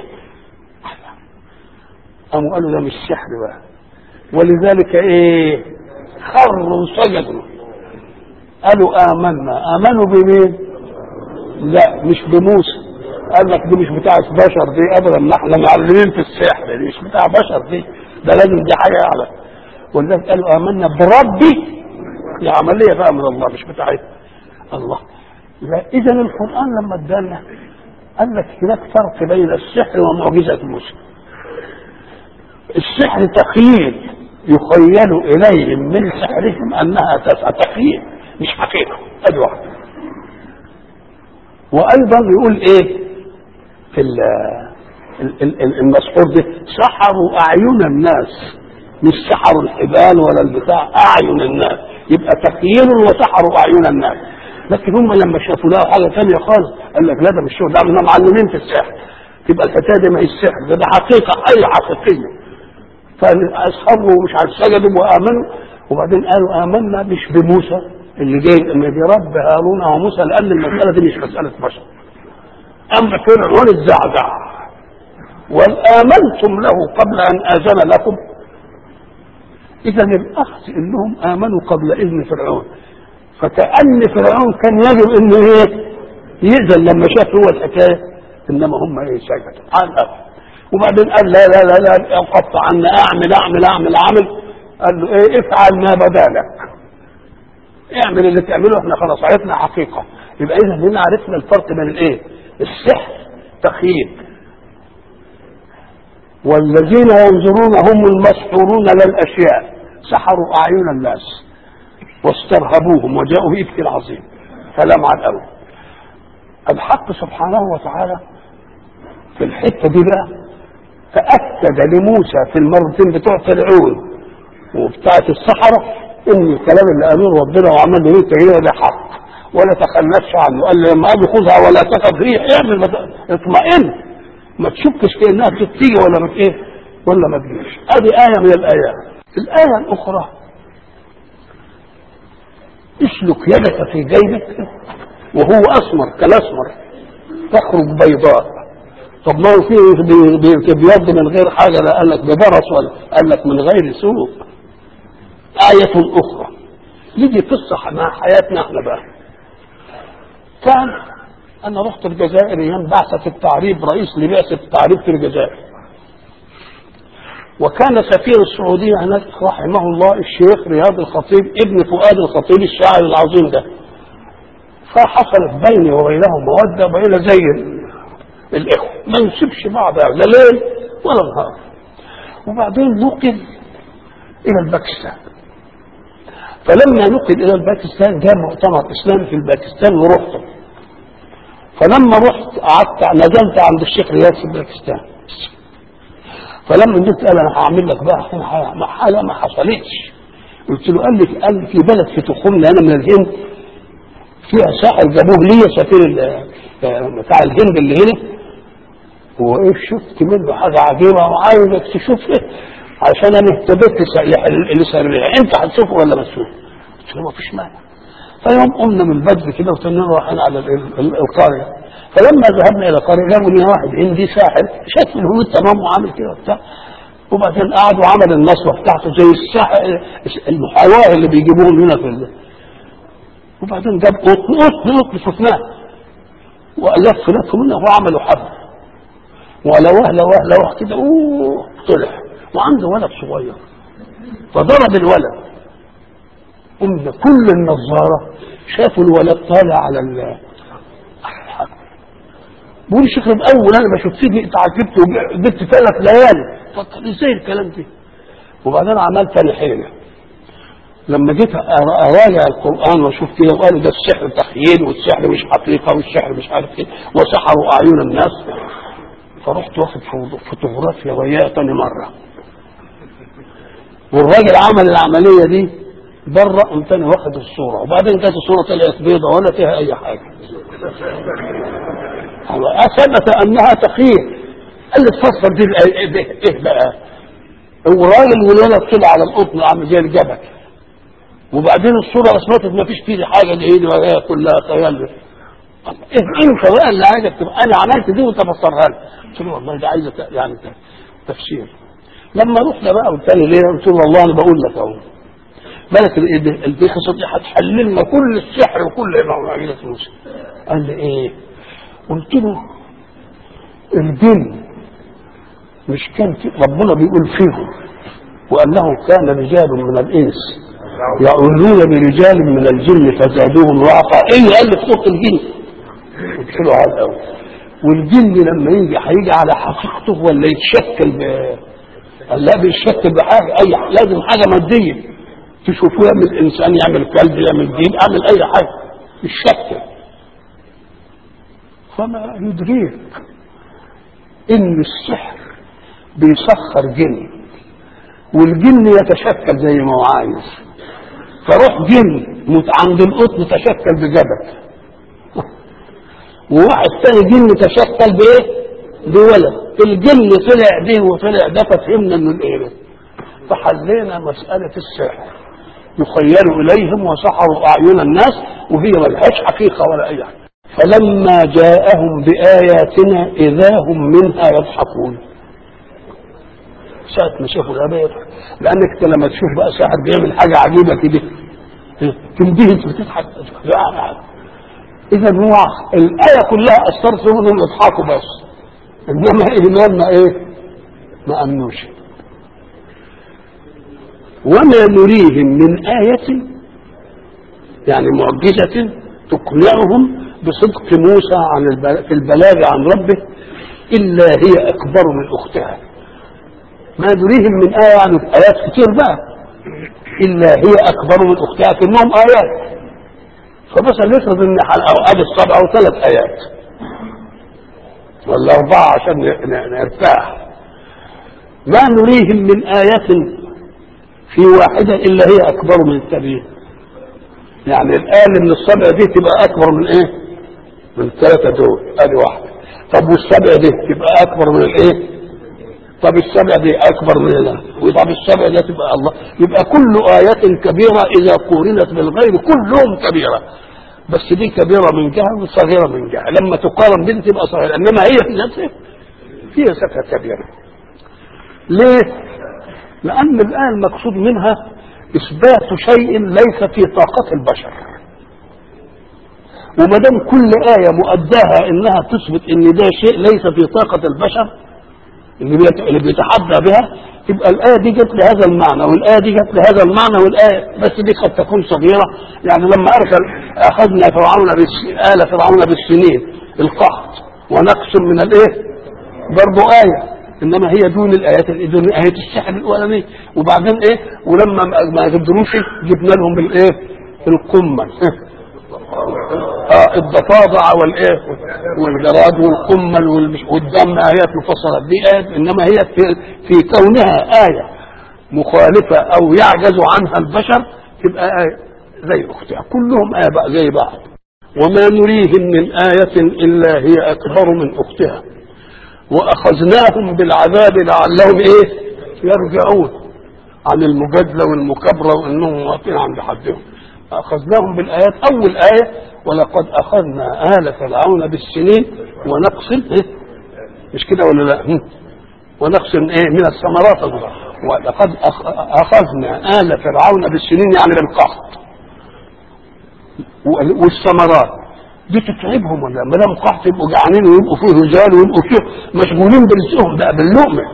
قاموا قالوا ده مش سحر بقى ولذلك ايه خروا وسجدوا قالوا آمنا آمنوا بمين؟ لا مش بموسى قال لك دي مش بتاعت بشر دي ابدا ما احنا معلمين في السحر دي مش بتاع بشر دي ده لازم دي حاجه اعلى ولذلك قالوا امنا بربي دي عمليه بقى من الله مش بتاعتنا الله لا اذا القران لما ادانا قال لك هناك فرق بين السحر ومعجزه موسى السحر تخيل يخيل اليهم من سحرهم انها تسعى تخيل مش حقيقه ادي واحده وايضا يقول ايه في ال- ال- ال- ال- المسحور ده سحروا اعين الناس مش سحروا الحبال ولا البتاع اعين الناس يبقى تخيل وسحروا اعين الناس لكن هم لما شافوا لها حاجه ثانيه خالص قال لك لا ده مش شغل ده احنا معلمين في السحر تبقى الحكايه دي ما هي السحر ده, ده حقيقه اي حقيقيه فاصحابه مش عارف سجدوا وامنوا وبعدين قالوا امنا مش بموسى اللي جاي ان برب هارون وموسى لان المساله دي مش مساله بشر اما فرعون الزعزع وامنتم له قبل ان اذن لكم اذا الاخذ انهم امنوا قبل اذن فرعون فكان فرعون كان يجب انه ايه يأذن لما شاف هو الحكايه انما هم ايه سكتوا عن أبدا. وبعدين قال لا لا لا لا قطع عنا اعمل اعمل اعمل اعمل قال له ايه افعل ما بدا لك اعمل اللي تعمله احنا خلاص عرفنا حقيقه يبقى اذا هنا عرفنا الفرق بين الايه السحر تخييل والذين ينظرون هم المسحورون للاشياء سحروا اعين الناس واسترهبوهم وجاءوا بإفك العظيم كلام عن قوي الحق سبحانه وتعالى في الحته دي بقى تاكد لموسى في المرتين بتوع فرعون وبتاعه الصحراء ان الكلام اللي قالوه ربنا وعمل له تغيير ده حق ولا تخلفش عنه قال له لما قالوا خذها ولا تخف هي اعمل ما ت- اطمئن ما تشكش في انها تيجي ولا ما ايه ولا ما تجيش ادي ايه من الايات الايه الاخرى اسلك يدك في جيبك وهو اسمر كالاسمر تخرج بيضاء طب ما هو في بي- بي- بيض من غير حاجه لا قال لك ببرص ولا قال لك من غير سوء آية أخرى نيجي قصة مع حياتنا احنا بقى كان أنا رحت الجزائر أيام بعثة التعريب رئيس لبعثة التعريب في الجزائر وكان سفير السعودية هناك رحمه الله الشيخ رياض الخطيب ابن فؤاد الخطيب الشاعر العظيم ده فحصلت بيني وبينهم مودة بين زي الإخوة ما نسيبش بعض لا ليل ولا نهار وبعدين نقل إلى الباكستان فلما نقل إلى الباكستان جاء مؤتمر إسلامي في الباكستان ورحت فلما رحت قعدت نزلت عند الشيخ رياض في الباكستان فلما جيت قال انا هعمل لك بقى هنا حاله ما حصلتش قلت له قال لي قال لي في بلد في تخمنا انا من الهند فيها ساحر جابوه لي سفير ال- بتاع الهند اللي هنا وايه شفت منه حاجه عجيبه وعايزك تشوف ايه عشان انا اهتديت لسريع انت هتشوفه ولا ما تشوفه؟ قلت له ما فيش مانع فيوم قمنا من بدري كده وتنين رايحين على ال- ال- القريه فلما ذهبنا الى القريه جابوا لنا واحد هندي ساحر شكل الهنود تمام وعامل كده وبتاع وبعدين قعد وعمل النصبه بتاعته زي الساحر المحاواه اللي بيجيبوهم هنا في ال... وبعدين جاب قطن قطن قطن شفناه والف لف منه وعملوا حبل ولوه لوه لوه كده اوه طلع وعنده ولد صغير فضرب الولد قمنا كل النظارة شافوا الولد طالع على ال على الحبل بقول الشيخ الاول انا ما شفت فيه اتعجبت وجبت ثلاث ليالي فكر ازاي الكلام ده وبعدين عملت تاني حيله لما جيت أرا- اراجع القران واشوف كده وقالوا ده السحر تخيل والسحر مش حقيقه والسحر مش عارف ايه وسحروا اعين الناس فرحت واخد فوض- فوتوغرافيا وياه تاني مره والراجل عمل العمليه دي بره قمت تاني واخد الصوره وبعدين جت الصوره طلعت بيضه ولا فيها اي حاجه اثبت انها تخيل قال لي تفسر دي الآية- ايه ده- ايه بقى الراجل والولد طلع على القطن عامل زي الجبل وبعدين الصوره اثبتت ما فيش فيه حاجه دي ايه وهي كلها خيال إيه انت بقى اللي عايزك تبقى انا عملت دي وانت فسرها لي قلت له والله ده عايزه ت- يعني ت- تفسير لما رحنا بقى قلت له ليه قلت له والله انا بقول لك اهو بالك ال- ال- القصه دي هتحل لنا كل السحر وكل معجزه موسى قال لي ايه قلت له الجن مش كان في ربنا بيقول فيهم وانه كان رجال من الانس يعوذون برجال من الجن فزادوهم رهقا ايه قال لي في صوت الجن قلت له على الاول والجن لما يجي هيجي على حقيقته ولا يتشكل ب قال لا بيتشكل بحاجه اي لازم حاجه ماديه تشوفوها من انسان يعمل كلب يعمل ديب يعمل اي حاجه يتشكل فما يدريك ان السحر بيسخر جن والجن يتشكل زي ما هو عايز فروح جن مت- عند القط تشكل بجبل وواحد تاني جن تشكل بايه؟ بولد الجن طلع به وطلع ده ففهمنا انه الايه فحلينا مسألة السحر يخيل إليهم وسحروا أعين الناس وهي ملهاش حقيقة ولا أي حاجة فلما جاءهم بآياتنا إذا هم منها يضحكون ساعة ما شافوا الآية يضحك لأنك أنت لما تشوف بقى ساحر بيعمل حاجة عجيبة كده تنبهج بتضحك إذا هو الآية كلها أثرت فيهم إنهم يضحكوا بس إنما إيمان ما إيه؟ ما أمنوش وما نريهم من آية يعني معجزة تقنعهم بصدق موسى عن البل... في البلاغ عن ربه إلا هي أكبر من أختها ما نريهم من آية يعني آيات كتير بقى إلا هي أكبر من أختها كأنهم آيات فمثلا نفرض إن أو آدي السبعة أو ثلاث آيات ولا أربعة عشان ن- ن- نرتاح ما نريهم من آية في واحدة إلا هي أكبر من التانية يعني الآن من السبع دي تبقى أكبر من إيه؟ من الثلاثة دول أدي واحدة طب والسبع دي تبقى أكبر من الإيه؟ طب السبع دي أكبر من الله وطب السبع دي تبقى الله يبقى كل آيات كبيرة إذا قورنت بالغير كلهم كبيرة بس دي كبيرة من جهة وصغيرة من جهة لما تقارن دي تبقى صغيرة إنما هي في نفسها هي ذاتها كبيرة ليه؟ لأن الآن المقصود منها إثبات شيء ليس في طاقة البشر وما دام كل آية مؤداها إنها تثبت إن ده شيء ليس في طاقة البشر اللي بيت- اللي بيتحدى بها يبقى الآية دي جت لهذا المعنى والآية دي جت لهذا المعنى والآية بس دي قد تكون صغيرة يعني لما أرسل أخذنا فرعون بالس... آل فرعون بالسنين القحط ونقص من الإيه؟ برضه آية انما هي دون الايات دون ايه السحر الاولانيه وبعدين ايه ولما ما- ما قدروش جبنا لهم بالايه القمل اه الضفادع والايه والجراد والقمل والمش- والدم ايات مفصله دي ايات انما هي في, في كونها ايه مخالفه او يعجز عنها البشر تبقى ايه زي اختها كلهم ايه بقى زي بعض وما نريهم من ايه الا هي اكبر من اختها واخذناهم بالعذاب لعلهم ايه يرجعون عن المجادله والمكابره وانهم واقفين عند حدهم اخذناهم بالايات اول ايه ولقد اخذنا ال فرعون بالسنين ونقص إيه؟ مش كده ولا لا هم. ونقص ايه من الثمرات ولقد أخ- اخذنا ال فرعون بالسنين يعني بالقحط وال- والثمرات دي تتعبهم ولا ما دام قحط يبقوا جعانين ويبقوا فيه رجال ويبقوا فيه مشغولين برزقهم بقى باللقمه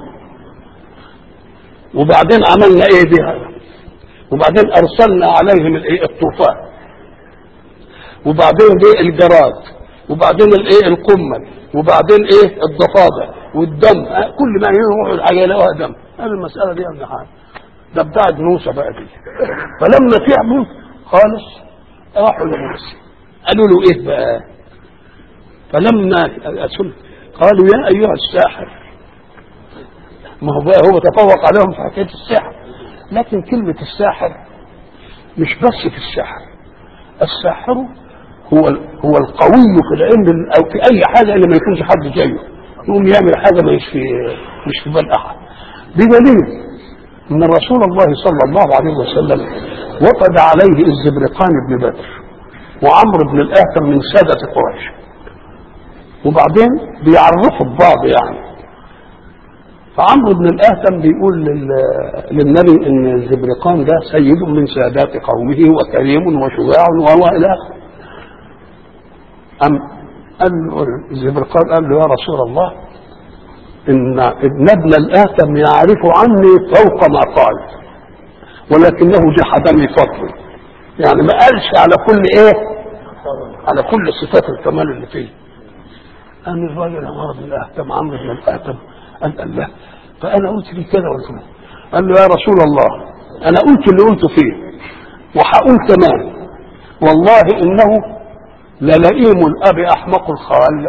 وبعدين عملنا ايه بها وبعدين ارسلنا عليهم الايه الطوفان وبعدين ايه الجراد وبعدين الايه القمل وبعدين ايه الضفادع والدم آه، كل ما يروحوا الحاجه يلاقوها دم هذه المساله دي يا ابن حاج ده بتاعت موسى بقى دي فلما تعبوا خالص راحوا لموسى قالوا له ايه بقى فلما أسل قالوا يا ايها الساحر ما هو بقى هو تفوق عليهم في حكايه السحر لكن كلمه الساحر مش بس في السحر الساحر هو هو القوي في العلم او في اي حاجه اللي ما يكونش حد زيه يقوم يعمل حاجه مش في مش في بال احد بدليل ان رسول الله صلى الله عليه وسلم وقد عليه الزبرقان بن بدر وعمرو بن الاهتم من ساده قريش وبعدين بيعرفوا ببعض يعني فعمرو بن الاهتم بيقول لل- للنبي ان الزبرقان ده سيد من سادات قومه وكريم وشجاع وهو الى اخره أم قال له الزبرقان قال له يا رسول الله إن ابن ابن الآثم يعرف عني فوق ما قال ولكنه جحدني فضلي يعني ما قالش على كل ايه على كل صفات الكمال اللي فيه قام الراجل عمر بن الآثم عمرو بن الآثم قال الله فأنا قلت لي كذا قلت له قال له يا رسول الله أنا قلت اللي قلته فيه وهقول كمان والله إنه للئيم الاب احمق الخال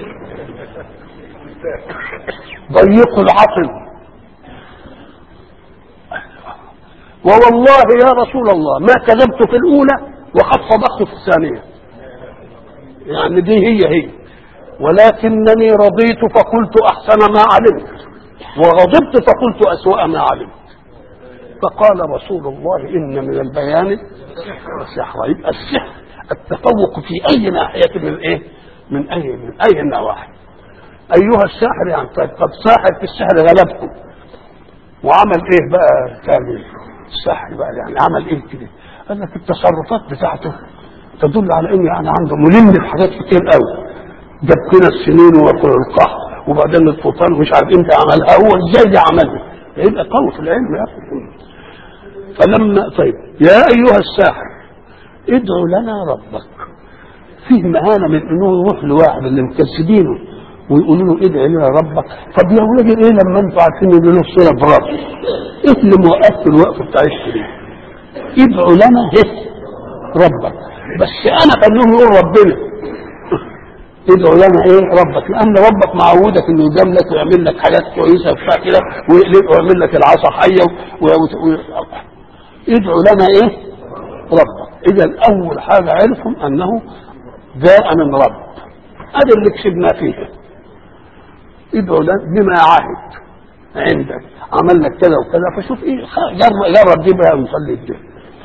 ضيق العقل ووالله يا رسول الله ما كذبت في الاولى وقد صدقت في الثانيه يعني دي هي هي ولكنني رضيت فقلت احسن ما علمت وغضبت فقلت اسوا ما علمت فقال رسول الله ان من البيان السحر يبقى السحر التفوق في اي ناحيه من ايه من اي من اي النواحي ايها الساحر يعني طيب قد ساحر في السحر غلبكم وعمل ايه بقى كامل الساحر بقى يعني عمل ايه كده قال لك التصرفات بتاعته تدل على انه يعني عنده ملم بحاجات كتير قوي جاب كده السنين والقحط وبعدين الطوفان ومش عارف امتى عملها هو ازاي دي عملها يبقى قوي في العلم يا اخي فلما طيب يا ايها الساحر ادعو لنا ربك فيه مهانه من انه يروح لواحد اللي مكسبينه ويقولوا له ادعي لنا ربك طب يا ولادي ايه لما انتوا عارفين ان له صله برب ايه اللي موقفت الوقفه بتاعتكم دي ادعوا لنا هس ربك بس انا خليهم يقول ربنا ادعوا لنا ايه ربك لان ربك معودك انه يجام لك ويعمل لك حاجات كويسه وبتاع كده ويقلب ويعمل لك العصا حيه و... و... و... ادعوا لنا ايه ربك اذا اول حاجه عرفهم انه جاء من رب هذا اللي كسبنا فيه ادعوا لنا بما عهد عندك عمل لك كذا وكذا فشوف ايه جرب جرب دي بقى ونصلي الدين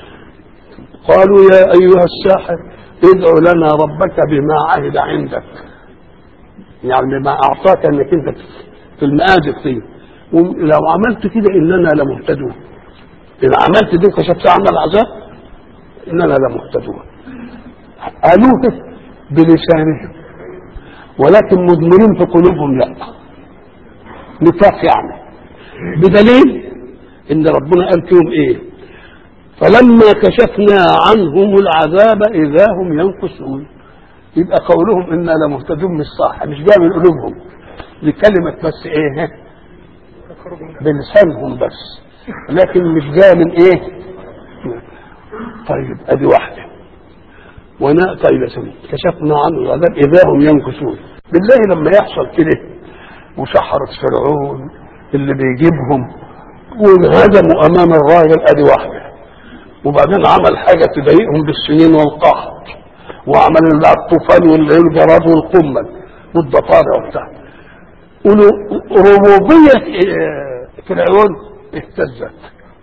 قالوا يا ايها الساحر ادعو لنا ربك بما عهد عندك يعني بما اعطاك انك انت في المآدب فيه ولو عملت كده اننا لمهتدون ان عملت دي كشفت عنا العذاب اننا لمهتدون قالوه بلسانهم ولكن مضمرين في قلوبهم لا نفاق يعني بدليل ان ربنا قال فيهم ايه فلما كشفنا عنهم العذاب اذا هم ينكسون يبقى قولهم انا لمهتدون مش صح مش جاي من قلوبهم دي كلمه بس ايه بلسانهم بس لكن مش جاي من ايه طيب ادي واحده وانا طيب يا سيدي كشفنا عنه العذاب اذا هم ينكسون بالله لما يحصل كده وسحرة فرعون اللي بيجيبهم وانهزموا امام الراجل ادي واحده وبعدين عمل حاجه تضايقهم بالسنين والقحط وعمل الطوفان والجراد والقمل والضفادع وبتاع ربوبيه فرعون اهتزت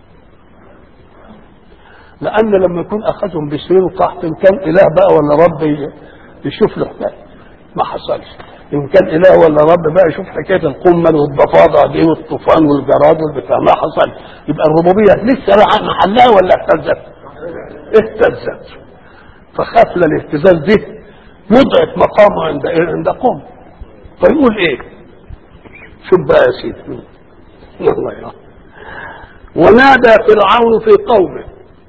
لان لما يكون اخذهم بسنين وقحط ان كان اله بقى ولا رب يشوف له حكايه ما حصلش ان كان اله ولا رب بقى يشوف حكايه القمل والضفادع دي والطوفان والجراد والبتاع ما حصل يبقى الربوبيه لسه محلها ولا اهتزت؟ اهتزت فخاف الاهتزاز دي وضعت مقامه عند إيه؟ عند قوم فيقول ايه؟ شوف بقى يا سيدي الله يرحمه ونادى فرعون في قومه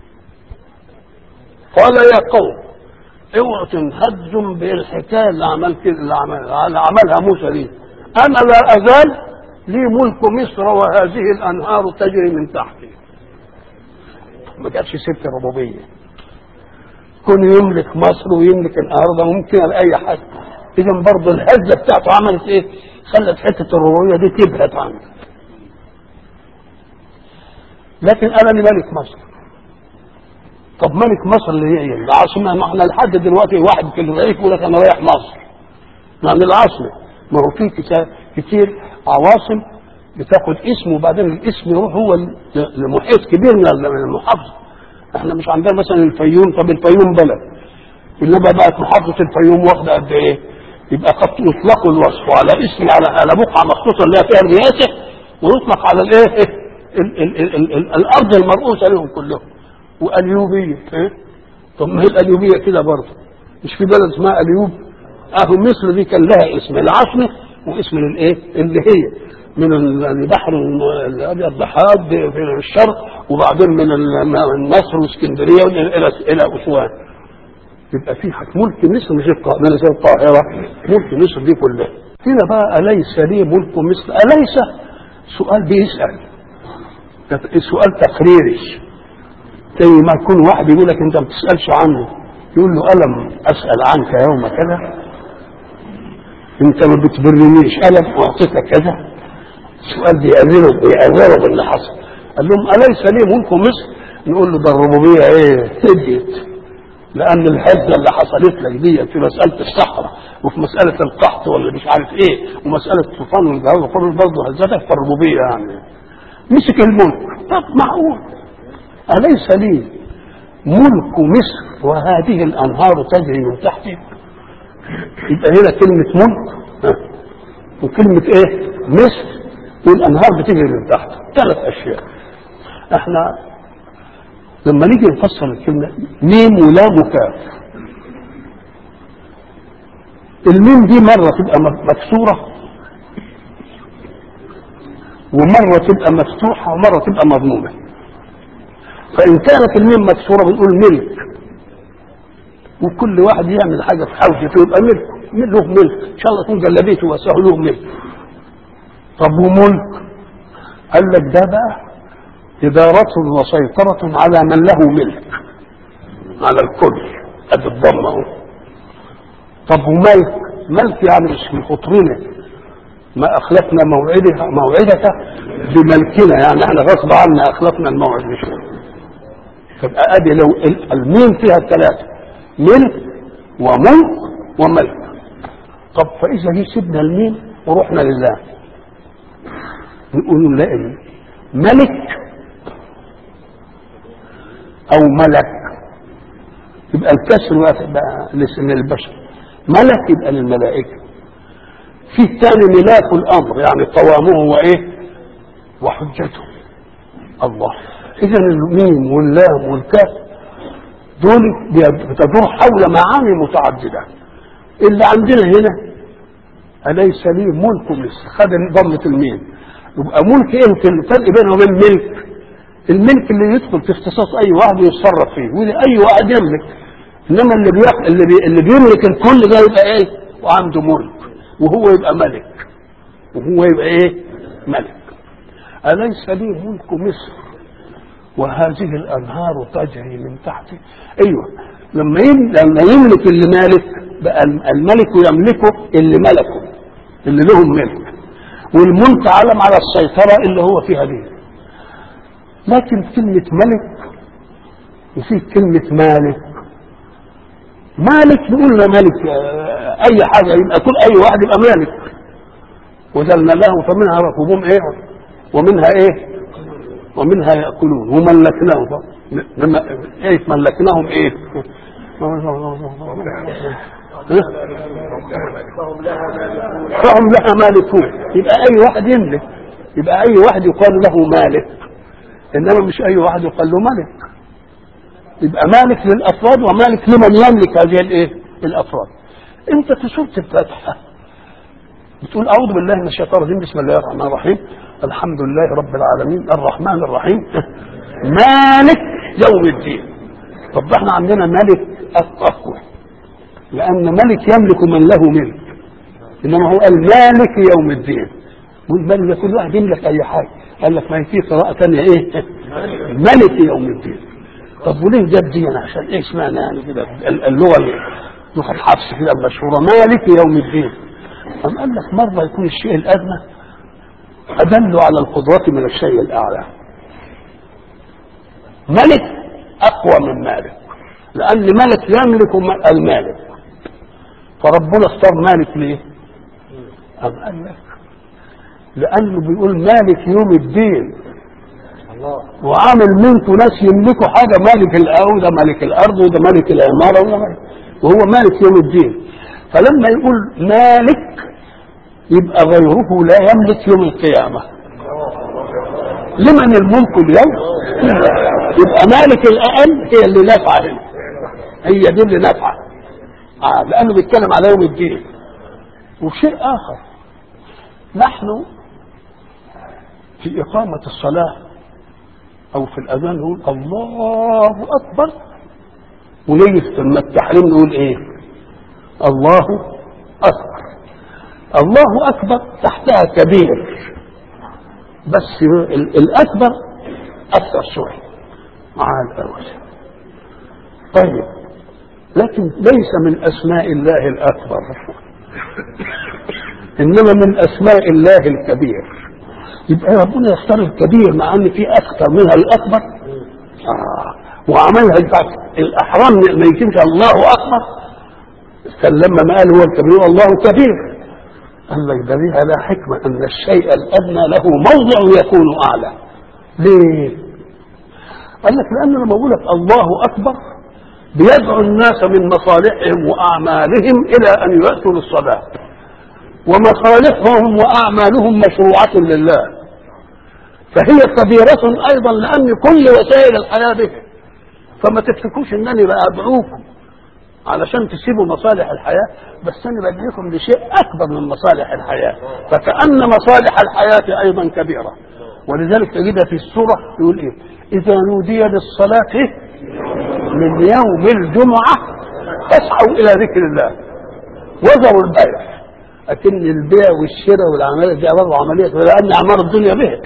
قال يا قوم اوعوا تنهزم بالحكايه اللي عمل كده اللي عملها اللي عملها موسى دي انا لا ازال لي ملك مصر وهذه الانهار تجري من تحتي ما جابش سيره الربوبيه كون يملك مصر ويملك الارض ممكن لاي حد اذا برضه الهزه بتاعته عملت ايه؟ خلت حته الربوبيه دي تبعد عنه لكن انا اللي ملك مصر طب ملك مصر اللي هي ايه؟ العاصمه ما احنا لحد دلوقتي واحد في الرئيس يقول لك انا رايح مصر مع ان العاصمه ما هو في كتير عواصم بتاخد اسم وبعدين الاسم يروح هو لمحيط كبير من المحافظه احنا مش عندنا مثلا الفيوم طب الفيوم بلد انما بقت محافظه الفيوم واخده قد ايه؟ يبقى قد يطلق الوصف على اسم على على بقعه مخصوصه اللي هي فيها الرئاسه ويطلق على الايه؟ ال- ال- ال- ال- ال- الارض المرؤوسه لهم كلهم واليوبيه ايه؟ طب ما هي الاليوبيه كده برضه مش في بلد اسمها اليوب اهو مصر دي كان لها اسم العاصمه واسم الايه؟ اللي هي من البحر الابيض لحد في الشرق وبعدين من ال- مصر واسكندريه الى الى اسوان يبقى في حق ملك مصر مش القاهره مش القاهره ملك مصر دي كلها هنا بقى اليس لي ملك مصر اليس سؤال بيسال سؤال تقريري زي ما يكون واحد يقول لك انت ما بتسالش عنه يقول له ألم أسأل عنك يوم كذا أنت ما بتبرنيش ألم أعطيك كذا السؤال بيأذنه بيأذنه باللي حصل قال لهم أليس لي ملك مصر نقول له ده الربوبية إيه هديت لأن الهزة اللي حصلت لك دي في مسألة الصحراء وفي مسألة القحط ولا مش عارف إيه ومسألة الطوفان والجهاز وكل برضه هزتك في الربوبية يعني مسك الملك طب معقول أليس لي ملك مصر وهذه الأنهار تجري من تحتي يبقى هنا كلمة ملك ها، وكلمة إيه مصر والأنهار بتجري من تحت ثلاث أشياء احنا لما نيجي نفسر الكلمة ميم ولام وكاف الميم دي مرة تبقى مكسورة ومرة تبقى مفتوحة ومرة تبقى مضمومة فإن كانت الميم مكسورة بنقول ملك وكل واحد يعمل حاجة في حوزته يبقى ملك له ملك إن شاء الله تكون جلبيته واسعه له ملك طب وملك قال لك ده بقى إدارة وسيطرة على من له ملك على الكل أدي الضم أهو طب وملك ملك يعني مش من خطرنا ما أخلفنا موعدها موعدك بملكنا يعني احنا غصب عنا أخلفنا الموعد مش تبقى أدي لو الميم فيها الثلاثة ملك وملك وملك طب فإذا جه سيبنا الميم ورحنا لله نقول لا ملك او ملك يبقى الكسر بقى لاسم البشر ملك يبقى للملائكه في الثاني ملاك الامر يعني قوامه وايه وحجته الله اذا الميم واللام والكاف دول بتدور حول معاني متعدده اللي عندنا هنا اليس لي ملك مصر خد ضمه الميم يبقى ملك ايه الفرق بينه وبين ملك الملك اللي يدخل في اختصاص اي واحد يتصرف فيه واللي اي واحد يملك انما اللي بيق... اللي, بي... اللي بيملك الكل ده يبقى ايه وعنده ملك وهو يبقى ملك وهو يبقى ايه ملك اليس لي ملك مصر وهذه الانهار تجري من تحتي ايوه لما يم... لما يملك اللي مالك بقى الملك يملكه اللي ملكه اللي لهم ملك والملك علم على السيطره اللي هو فيها دي لكن كلمة ملك وفي كلمة مالك مالك نقول له مالك أي حاجة يبقى كل أي واحد يبقى مالك وزلنا له فمنها ركوبهم إيه ومنها إيه ومنها يأكلون وملكناهم إيه ملكناهم إيه فهم لها مالكون يبقى أي واحد يملك يبقى أي واحد يقال له مالك انما مش اي واحد يقال له ملك يبقى مالك للافراد ومالك لمن يملك هذه الايه الافراد انت في سوره الفاتحه بتقول اعوذ بالله من الشيطان الرجيم بسم الله الرحمن الرحيم الحمد لله رب العالمين الرحمن الرحيم مالك يوم الدين طب ده احنا عندنا ملك اقوى لان ملك يملك من له ملك انما هو قال مالك يوم الدين والملك كل واحد يملك اي حاجه قال لك ما هي في قراءة ثانية ايه؟ ملك يوم الدين. طب وليه جاب دي يعني عشان ايه اشمعنى يعني كده اللغة لغة حفص كده مشهورة مالك يوم الدين. أم قال لك مرة يكون الشيء الأدنى أدل على القدرة من الشيء الأعلى. ملك أقوى من مالك. لأن ملك يملك المالك. فربنا اختار مالك ليه؟ أم قال لك لانه بيقول مالك يوم الدين الله وعامل منكم ناس يملكوا حاجه مالك الارض ده مالك الارض وده مالك العماره وده مالك وهو مالك يوم الدين فلما يقول مالك يبقى غيره لا يملك يوم القيامه لمن الملك اليوم يبقى مالك الاقل هي اللي نافعه هنا هي دي اللي نافعه آه لانه بيتكلم على يوم الدين وشيء اخر نحن في إقامة الصلاة أو في الأذان نقول الله أكبر ونيجي في التحريم نقول إيه؟ الله أكبر الله أكبر تحتها كبير بس الأكبر أكثر شوية مع الأول طيب لكن ليس من اسماء الله الاكبر انما من اسماء الله الكبير يبقى ربنا يختار الكبير مع ان في اكثر منها الاكبر آه. وعملها يبقى الاحرام ما يمكنش الله اكبر كان لما ما قال هو الكبير الله كبير قال لك ده ليها لا حكمه ان الشيء الادنى له موضع يكون اعلى ليه؟ قال لك لان لما بقول لك الله اكبر بيدعو الناس من مصالحهم واعمالهم الى ان ياتوا للصلاه ومصالحهم واعمالهم مشروعه لله فهي كبيره ايضا لان كل وسائل الحياه به فما تفتكوش انني بقى ادعوكم علشان تسيبوا مصالح الحياه بس انا بدعيكم لشيء اكبر من مصالح الحياه فكان مصالح الحياه ايضا كبيره ولذلك تجدها في السوره يقول ايه اذا نودي للصلاه من يوم الجمعه فاسعوا الى ذكر الله وذروا البيع لكن البيع والشراء والعمليه دي برضه عمليه لان اعمار الدنيا به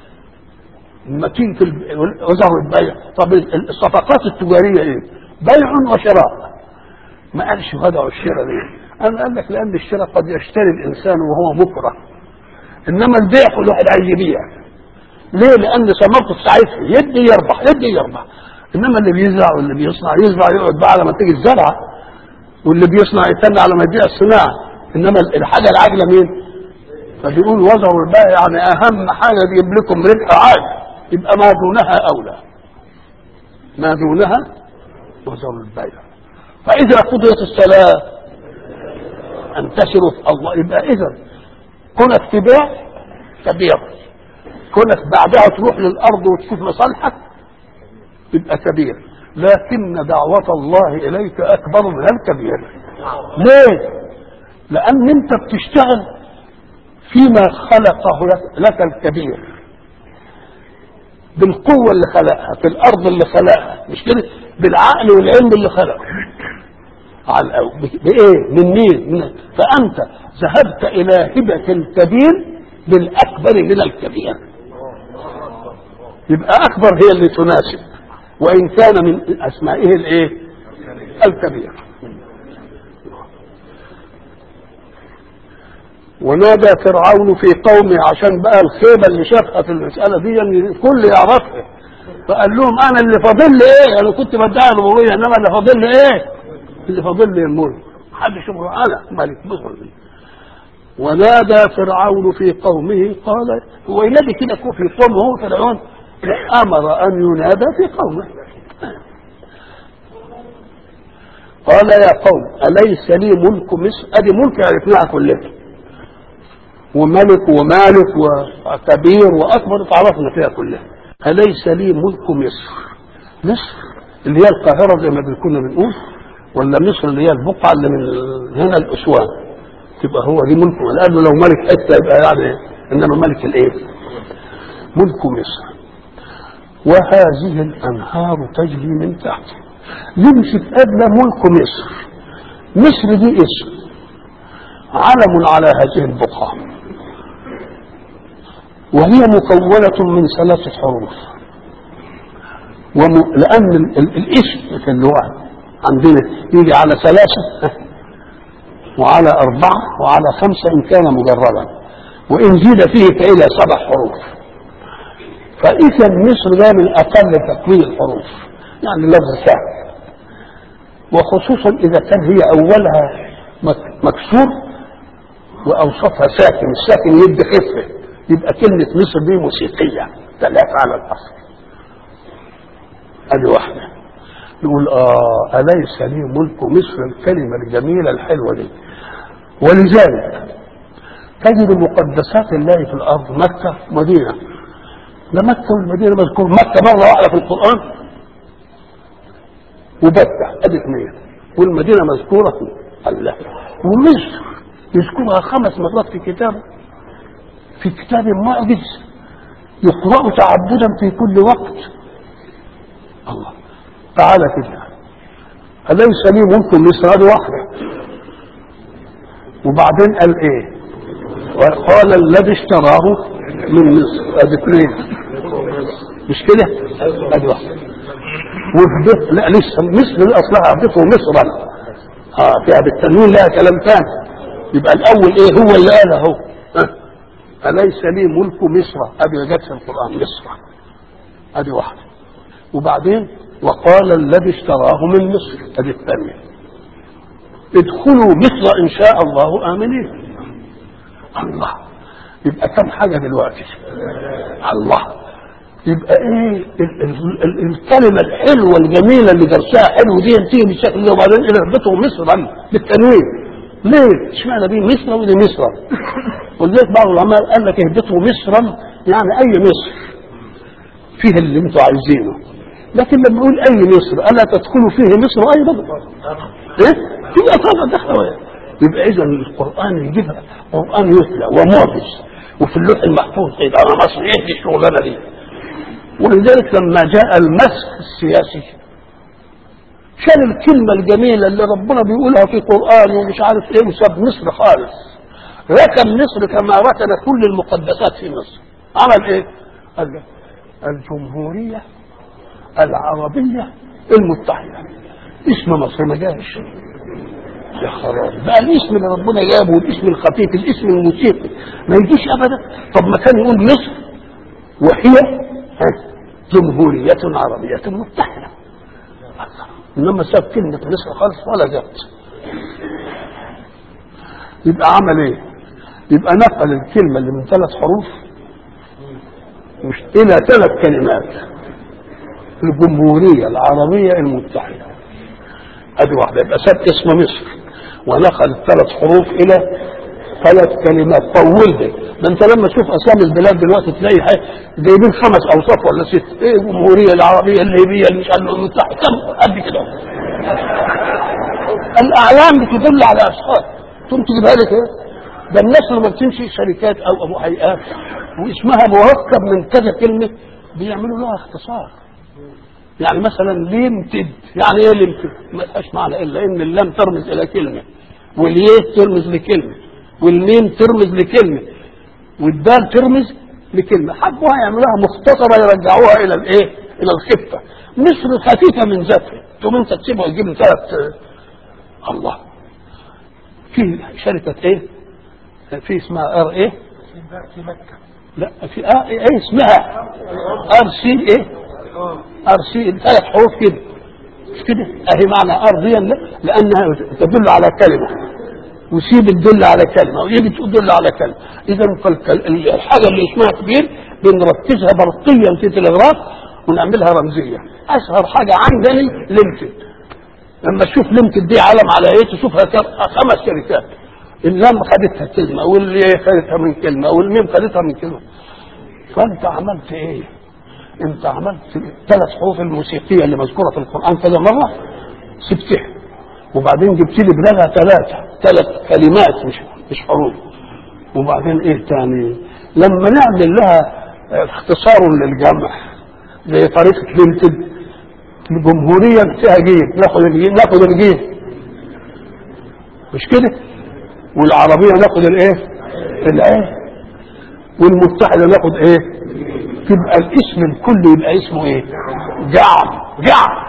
لما تيجي في وزر البيع طب الصفقات التجاريه ايه؟ بيع وشراء ما قالش خدعوا الشراء ليه؟ انا قال لك لان الشراء قد يشتري الانسان وهو مكره انما البيع كل واحد عايز يبيع ليه؟ لان ثمرته ساعتها يدي يربح يدي يربح انما اللي بيزرع واللي بيصنع يزرع يقعد بقى على ما تيجي الزرعه واللي بيصنع يستنى على ما يبيع الصناعه انما الحاجه العاجله مين؟ فبيقول وزروا البيع يعني اهم حاجه تجيب لكم ربح عاجل يبقى ما دونها اولى ما دونها وزروا البيع فاذا قضيت الصلاه انتشروا في الله يبقى اذا كونك تبيع كبير كونك بعدها تروح للارض وتشوف مصالحك يبقى كبير لكن دعوة الله إليك أكبر من الكبير ليه؟ لأن أنت بتشتغل فيما خلقه لك الكبير بالقوة اللي خلقها في الأرض اللي خلقها مش كده بالعقل والعلم اللي خلقه على بإيه؟ من مين؟ من فأنت ذهبت إلى هبة الكبير للأكبر من الكبير يبقى أكبر هي اللي تناسب وإن كان من أسمائه الإيه؟ الكبير ونادى فرعون في قومه عشان بقى الخيبه اللي شافها في المساله دي يعني الكل يعرفها فقال لهم انا اللي فاضل لي ايه؟ انا كنت بدعي الربوبيه انما اللي فاضل لي ايه؟ اللي فاضل لي الملك حد شوفه انا ملك مصر ونادى فرعون في قومه قال هو ينادي كده في قومه هو فرعون امر ان ينادى في قومه قال يا قوم اليس لي ملك مصر ادي ملك عرفناها كلنا وملك ومالك وكبير واكبر تعرفنا فيها كلها اليس لي ملك مصر مصر اللي هي القاهره زي ما كنا بنقول ولا مصر اللي هي البقعه اللي من هنا الاسوان تبقى هو دي ملكه لانه لو ملك حته يبقى يعني انما ملك الايه؟ ملك مصر وهذه الانهار تجري من تحته يمسك ادنى ملك مصر مصر دي اسم علم على هذه البقعه وهي مكونة من ثلاثة حروف وم... لأن ال... ال... الاسم في اللغة عندنا يجي على ثلاثة وعلى أربعة وعلى خمسة إن كان مجردا وإن زيد فيه فإلى سبع حروف فإذا مصر ده من أقل تكوين الحروف يعني لفظ سهل وخصوصا إذا كان هي أولها مكسور وأوسطها ساكن الساكن يدي خفة يبقى كلمة مصر دي موسيقية ثلاثة على الأصل ادي واحدة يقول اه أليس لي ملك مصر الكلمة الجميلة الحلوة دي ولذلك تجد مقدسات الله في الأرض مكة مدينة ده مكة والمدينة مذكور مكة مرة واحدة في القرآن وبكة ادي اثنين والمدينة مذكورة في الله ومصر يذكرها خمس مرات في كتابه في كتاب معجز يقرأ تعبدا في كل وقت الله تعالى كده أليس لي ملك مصر هذه واحدة وبعدين قال ايه وقال الذي اشتراه من مصر ادي اثنين مش كده ادي واحدة وفي لا لسه مصر دي اصلها هبطه مصرا اه فيها بالتنوين لها كلام ثاني يبقى الاول ايه هو اللي قال اهو ها؟ اليس لي ملك مصر ادي جت في القران مصر ادي واحده وبعدين وقال الذي اشتراه من مصر ادي الثانيه ادخلوا مصر ان شاء الله امنين الله يبقى كم حاجه دلوقتي الله يبقى ايه ال- ال- ال- الكلمه الحلوه الجميله اللي درسها حلو دي تيجي بالشكل ده وبعدين الى اهبطوا مصرا بالتنوين ليه؟ اشمعنى دي مصر ودي مصر؟ ولذلك بعض العلماء قال لك اهبطوا مصرا يعني اي مصر فيه اللي انتوا عايزينه لكن لما يقول اي مصر الا تدخلوا فيه مصر ايضا ايه؟ يبقى طبعا دخلوا يبقى اذا القران يجيبها قران يتلى ومعجز وفي اللوح المحفوظ كده انا مصر ايه دي الشغلانه دي ولذلك لما جاء المسح السياسي شال الكلمة الجميلة اللي ربنا بيقولها في القرآن ومش عارف ايه وساب مصر خالص ركن مصر كما ركن كل المقدسات في مصر عمل ايه؟ قال له الجمهورية العربية المتحدة اسم مصر ما جاش يا خراب بقى الاسم اللي ربنا جابه والاسم الخفيف الاسم الموسيقي ما يجيش ابدا طب ما كان يقول مصر وهي ها، جمهورية عربية متحدة انما ساب كلمة مصر خالص ولا جت يبقى عمل ايه؟ يبقى نقل الكلمة اللي من ثلاث حروف مش إلى ثلاث كلمات الجمهورية العربية المتحدة ادي واحدة يبقى ساب اسم مصر ونقل الثلاث حروف إلى ثلاث كلمات طول ده ده انت لما تشوف اسامي البلاد دلوقتي تلاقي حاجة جايبين خمس اوصاف ولا ست ايه الجمهوريه العربيه الليبيه اللي مش عارف المتحده كم قد كده الاعلام بتدل على اشخاص تقوم تجيبها لك ايه ده الناس لما بتمشي شركات او او هيئات واسمها مركب من كذا كلمه بيعملوا لها اختصار يعني مثلا ليمتد يعني ايه ليمتد ما لهاش معنى الا ان اللام ترمز الى كلمه والياء ترمز لكلمه والميم ترمز لكلمه والدال ترمز لكلمه حبوها يعملوها مختصره يرجعوها الى الايه الى الخفه مصر خفيفه من ذاتها تقوم انت تسيبها وتجيب لي ثلاث الله في شركه ايه في اسمها ار ايه في مكة لا في اه ايه اسمها ار سي ايه ار سي ثلاث حروف كده مش كده اهي معنى ارضيا لانها تدل على كلمه وسي بتدل على كلمه وايه بتدل على كلمه اذا الحاجه اللي اسمها كبير بنركزها برقيا في تلغراف ونعملها رمزيه اشهر حاجه عندنا ليمتد لما تشوف ليمتد دي علم على ايه تشوفها كم- خمس شركات اللام خدتها كلمه واللي خدتها من كلمه والميم خدتها من كلمه فانت عملت ايه؟ انت عملت ثلاث حروف الموسيقيه اللي مذكوره في القران كذا مره سبتها وبعدين جبت لي بلغها ثلاثه ثلاث كلمات مش مش حروف وبعدين ايه تاني لما نعمل لها اختصار للجمع زي طريقه ليمتد الجمهوريه فيها جيم ناخد الجيم ناخد الجيم مش كده والعربيه ناخد الايه العين والمتحده ناخد ايه تبقى الاسم الكل يبقى اسمه ايه جعم جعم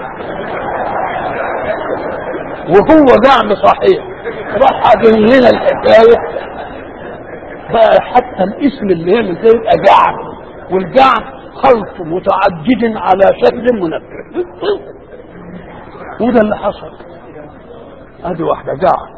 وهو جعم صحيح راح عدل لنا الحكايه بقى حتى الاسم اللي يعمل كده يبقى جعم والجعم خلط متعدد على شكل منفر وده اللي حصل ادي واحده جعم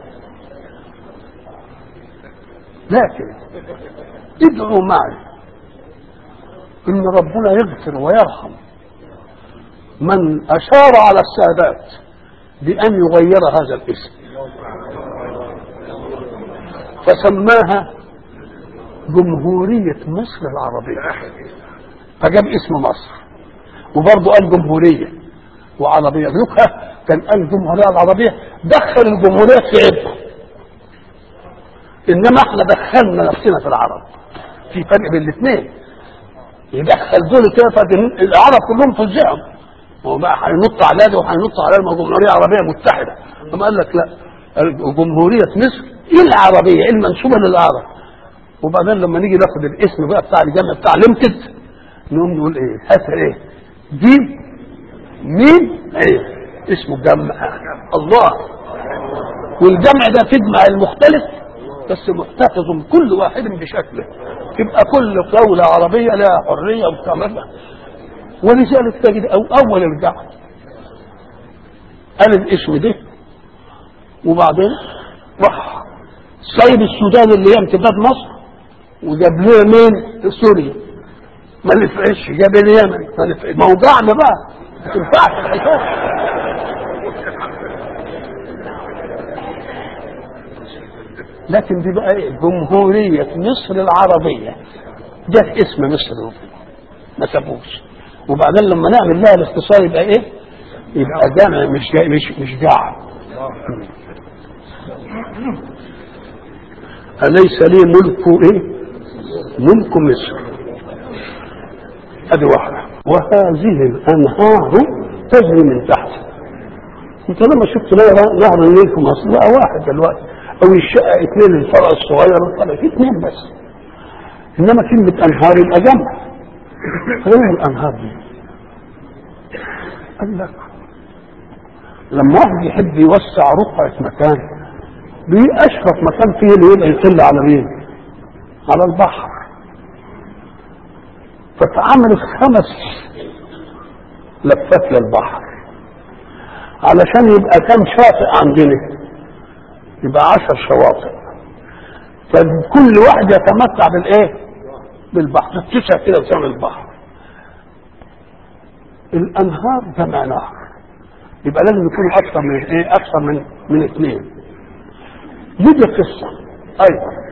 لكن ادعوا معي ان ربنا يغفر ويرحم من اشار على السادات بان يغير هذا الاسم فسماها جمهورية مصر العربية فجاب اسم مصر وبرضه قال جمهورية وعربية نكهة كان قال الجمهورية العربية دخل الجمهورية في عبء انما احنا دخلنا نفسنا في العرب في فرق بين الاثنين يدخل دول كده فالعرب كلهم فزعهم هو بقى هينط على ده وهينط على ده جمهوريه عربيه متحده اما قال لك لا جمهوريه مصر ايه العربيه ايه المنسوبه للعرب وبعدين لما نيجي ناخد الاسم بقى بتاع الجامع بتاع ليمتد نقوم نقول ايه هات ايه دي مين ايه اسمه جمع الله والجمع ده تجمع المختلف بس محتفظ كل واحد بشكله تبقى كل دولة عربية لها حرية وكاملة ولذلك تجد أو أول الجعل قال الاسم ده وبعدين راح سايب السودان اللي هي امتداد مصر وجاب لنا مين سوريا ما نفعش جاب اليمن ما نفعش موضعنا بقى ما تنفعش الحكايه لكن دي بقى ايه جمهورية مصر العربية ده اسم مصر ما سابوش وبعدين لما نعمل لها الاختصار يبقى ايه؟ يبقى جامع مش جا مش مش جاع أليس لي ملك ايه؟ ملك مصر ادي واحدة وهذه الانهار تجري من تحت انت لما شفت نهر النيل في مصر بقى واحد دلوقتي او الشقه اثنين الفرع الصغير طلع في اثنين بس انما كلمه انهار يبقى جمع غير الانهار دي قال لك لما واحد يحب يوسع رقعة مكان بأشرف مكان فيه اللي يبقى يطل على مين؟ على البحر فتعمل خمس لفات للبحر علشان يبقى كم شاطئ عندنا يبقى عشر شواطئ فكل واحد يتمتع بالايه بالبحر تتسع كده وتعمل البحر الانهار جمع نهر يبقى لازم يكون اكثر من ايه اكثر من من اثنين دي قصه ايضا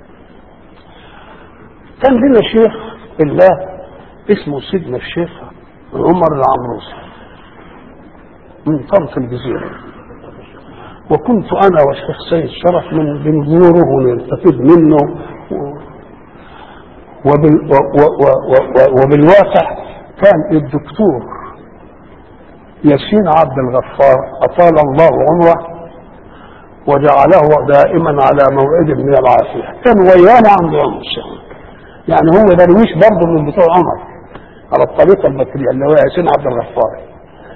كان لنا شيخ الله اسمه سيدنا الشيخ عمر العمروسي من طرف الجزيره وكنت انا والشيخ سيد شرف من بنزوره ونستفيد منه وبال و و و وبالواقع كان الدكتور ياسين عبد الغفار اطال الله عمره وجعله دائما على موعد من العافيه كان ويانا عند عمر يعني هو درويش برضه من بتوع عمر على الطريقه البكريه اللي هو ياسين عبد الغفار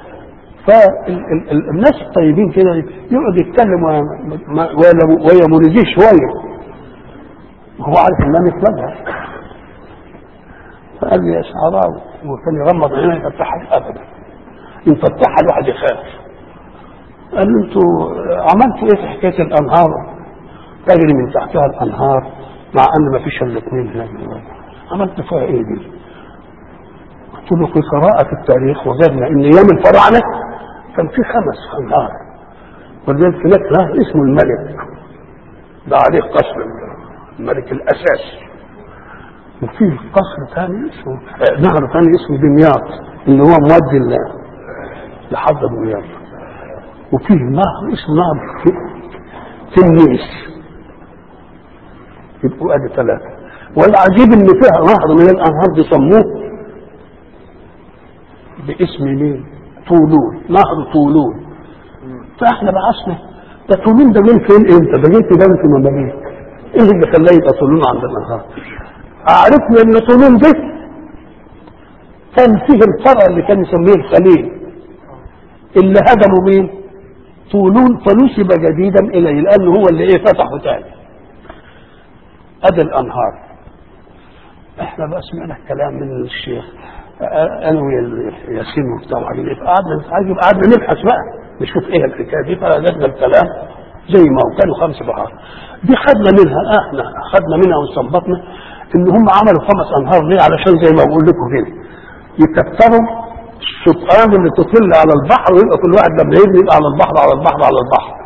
فالناس الطيبين كده يقعد يتكلم ويا مريديه شويه هو عارف ان انا متلبها فقال لي يا شعراوي وكان يغمض عينيه يفتحها ابدا ان فتحها الواحد يخاف قال له انتوا عملتوا ايه في حكايه الانهار تجري من تحتها الانهار مع ان ما فيش الا اثنين هناك عملت فيها ايه دي؟ قلت له في قراءة التاريخ وجدنا ان ايام الفراعنة كان في خمس انهار ولذلك هناك نهر اسمه الملك ده عليه قصر الملك الاساسي وفي قصر ثاني اسمه نهر ثاني اسمه دمياط اللي هو مودي لحد دمياط وفيه نهر اسمه نهر تنيس يبقوا ادي ثلاثة والعجيب ان فيها نهر من الانهار دي سموه باسم مين؟ طولون نهر طولون فاحنا بعثنا ده طولون ده جه فين امتى؟ ده جه في بنك مماليك ايه اللي خلاه يبقى طولون عند الانهار؟ عرفنا ان طولون ده كان فيه الفرع اللي كان يسميه الخليل اللي هدموا مين؟ طولون فنسب جديدا اليه لانه هو اللي ايه فتحه تاني ادي الانهار احنا بقى سمعنا الكلام من الشيخ انا وياسين وبتاع قعدنا عايز قعدنا نبحث بقى نشوف ايه الحكايه دي فوجدنا الكلام زي ما هو كانوا خمس بحار دي خدنا منها احنا خدنا منها واستنبطنا ان هم عملوا خمس انهار ليه علشان زي ما بقول لكم كده يكتروا الشطآن اللي تطل على البحر ويبقى كل واحد لما يبني يبقى على البحر على البحر على البحر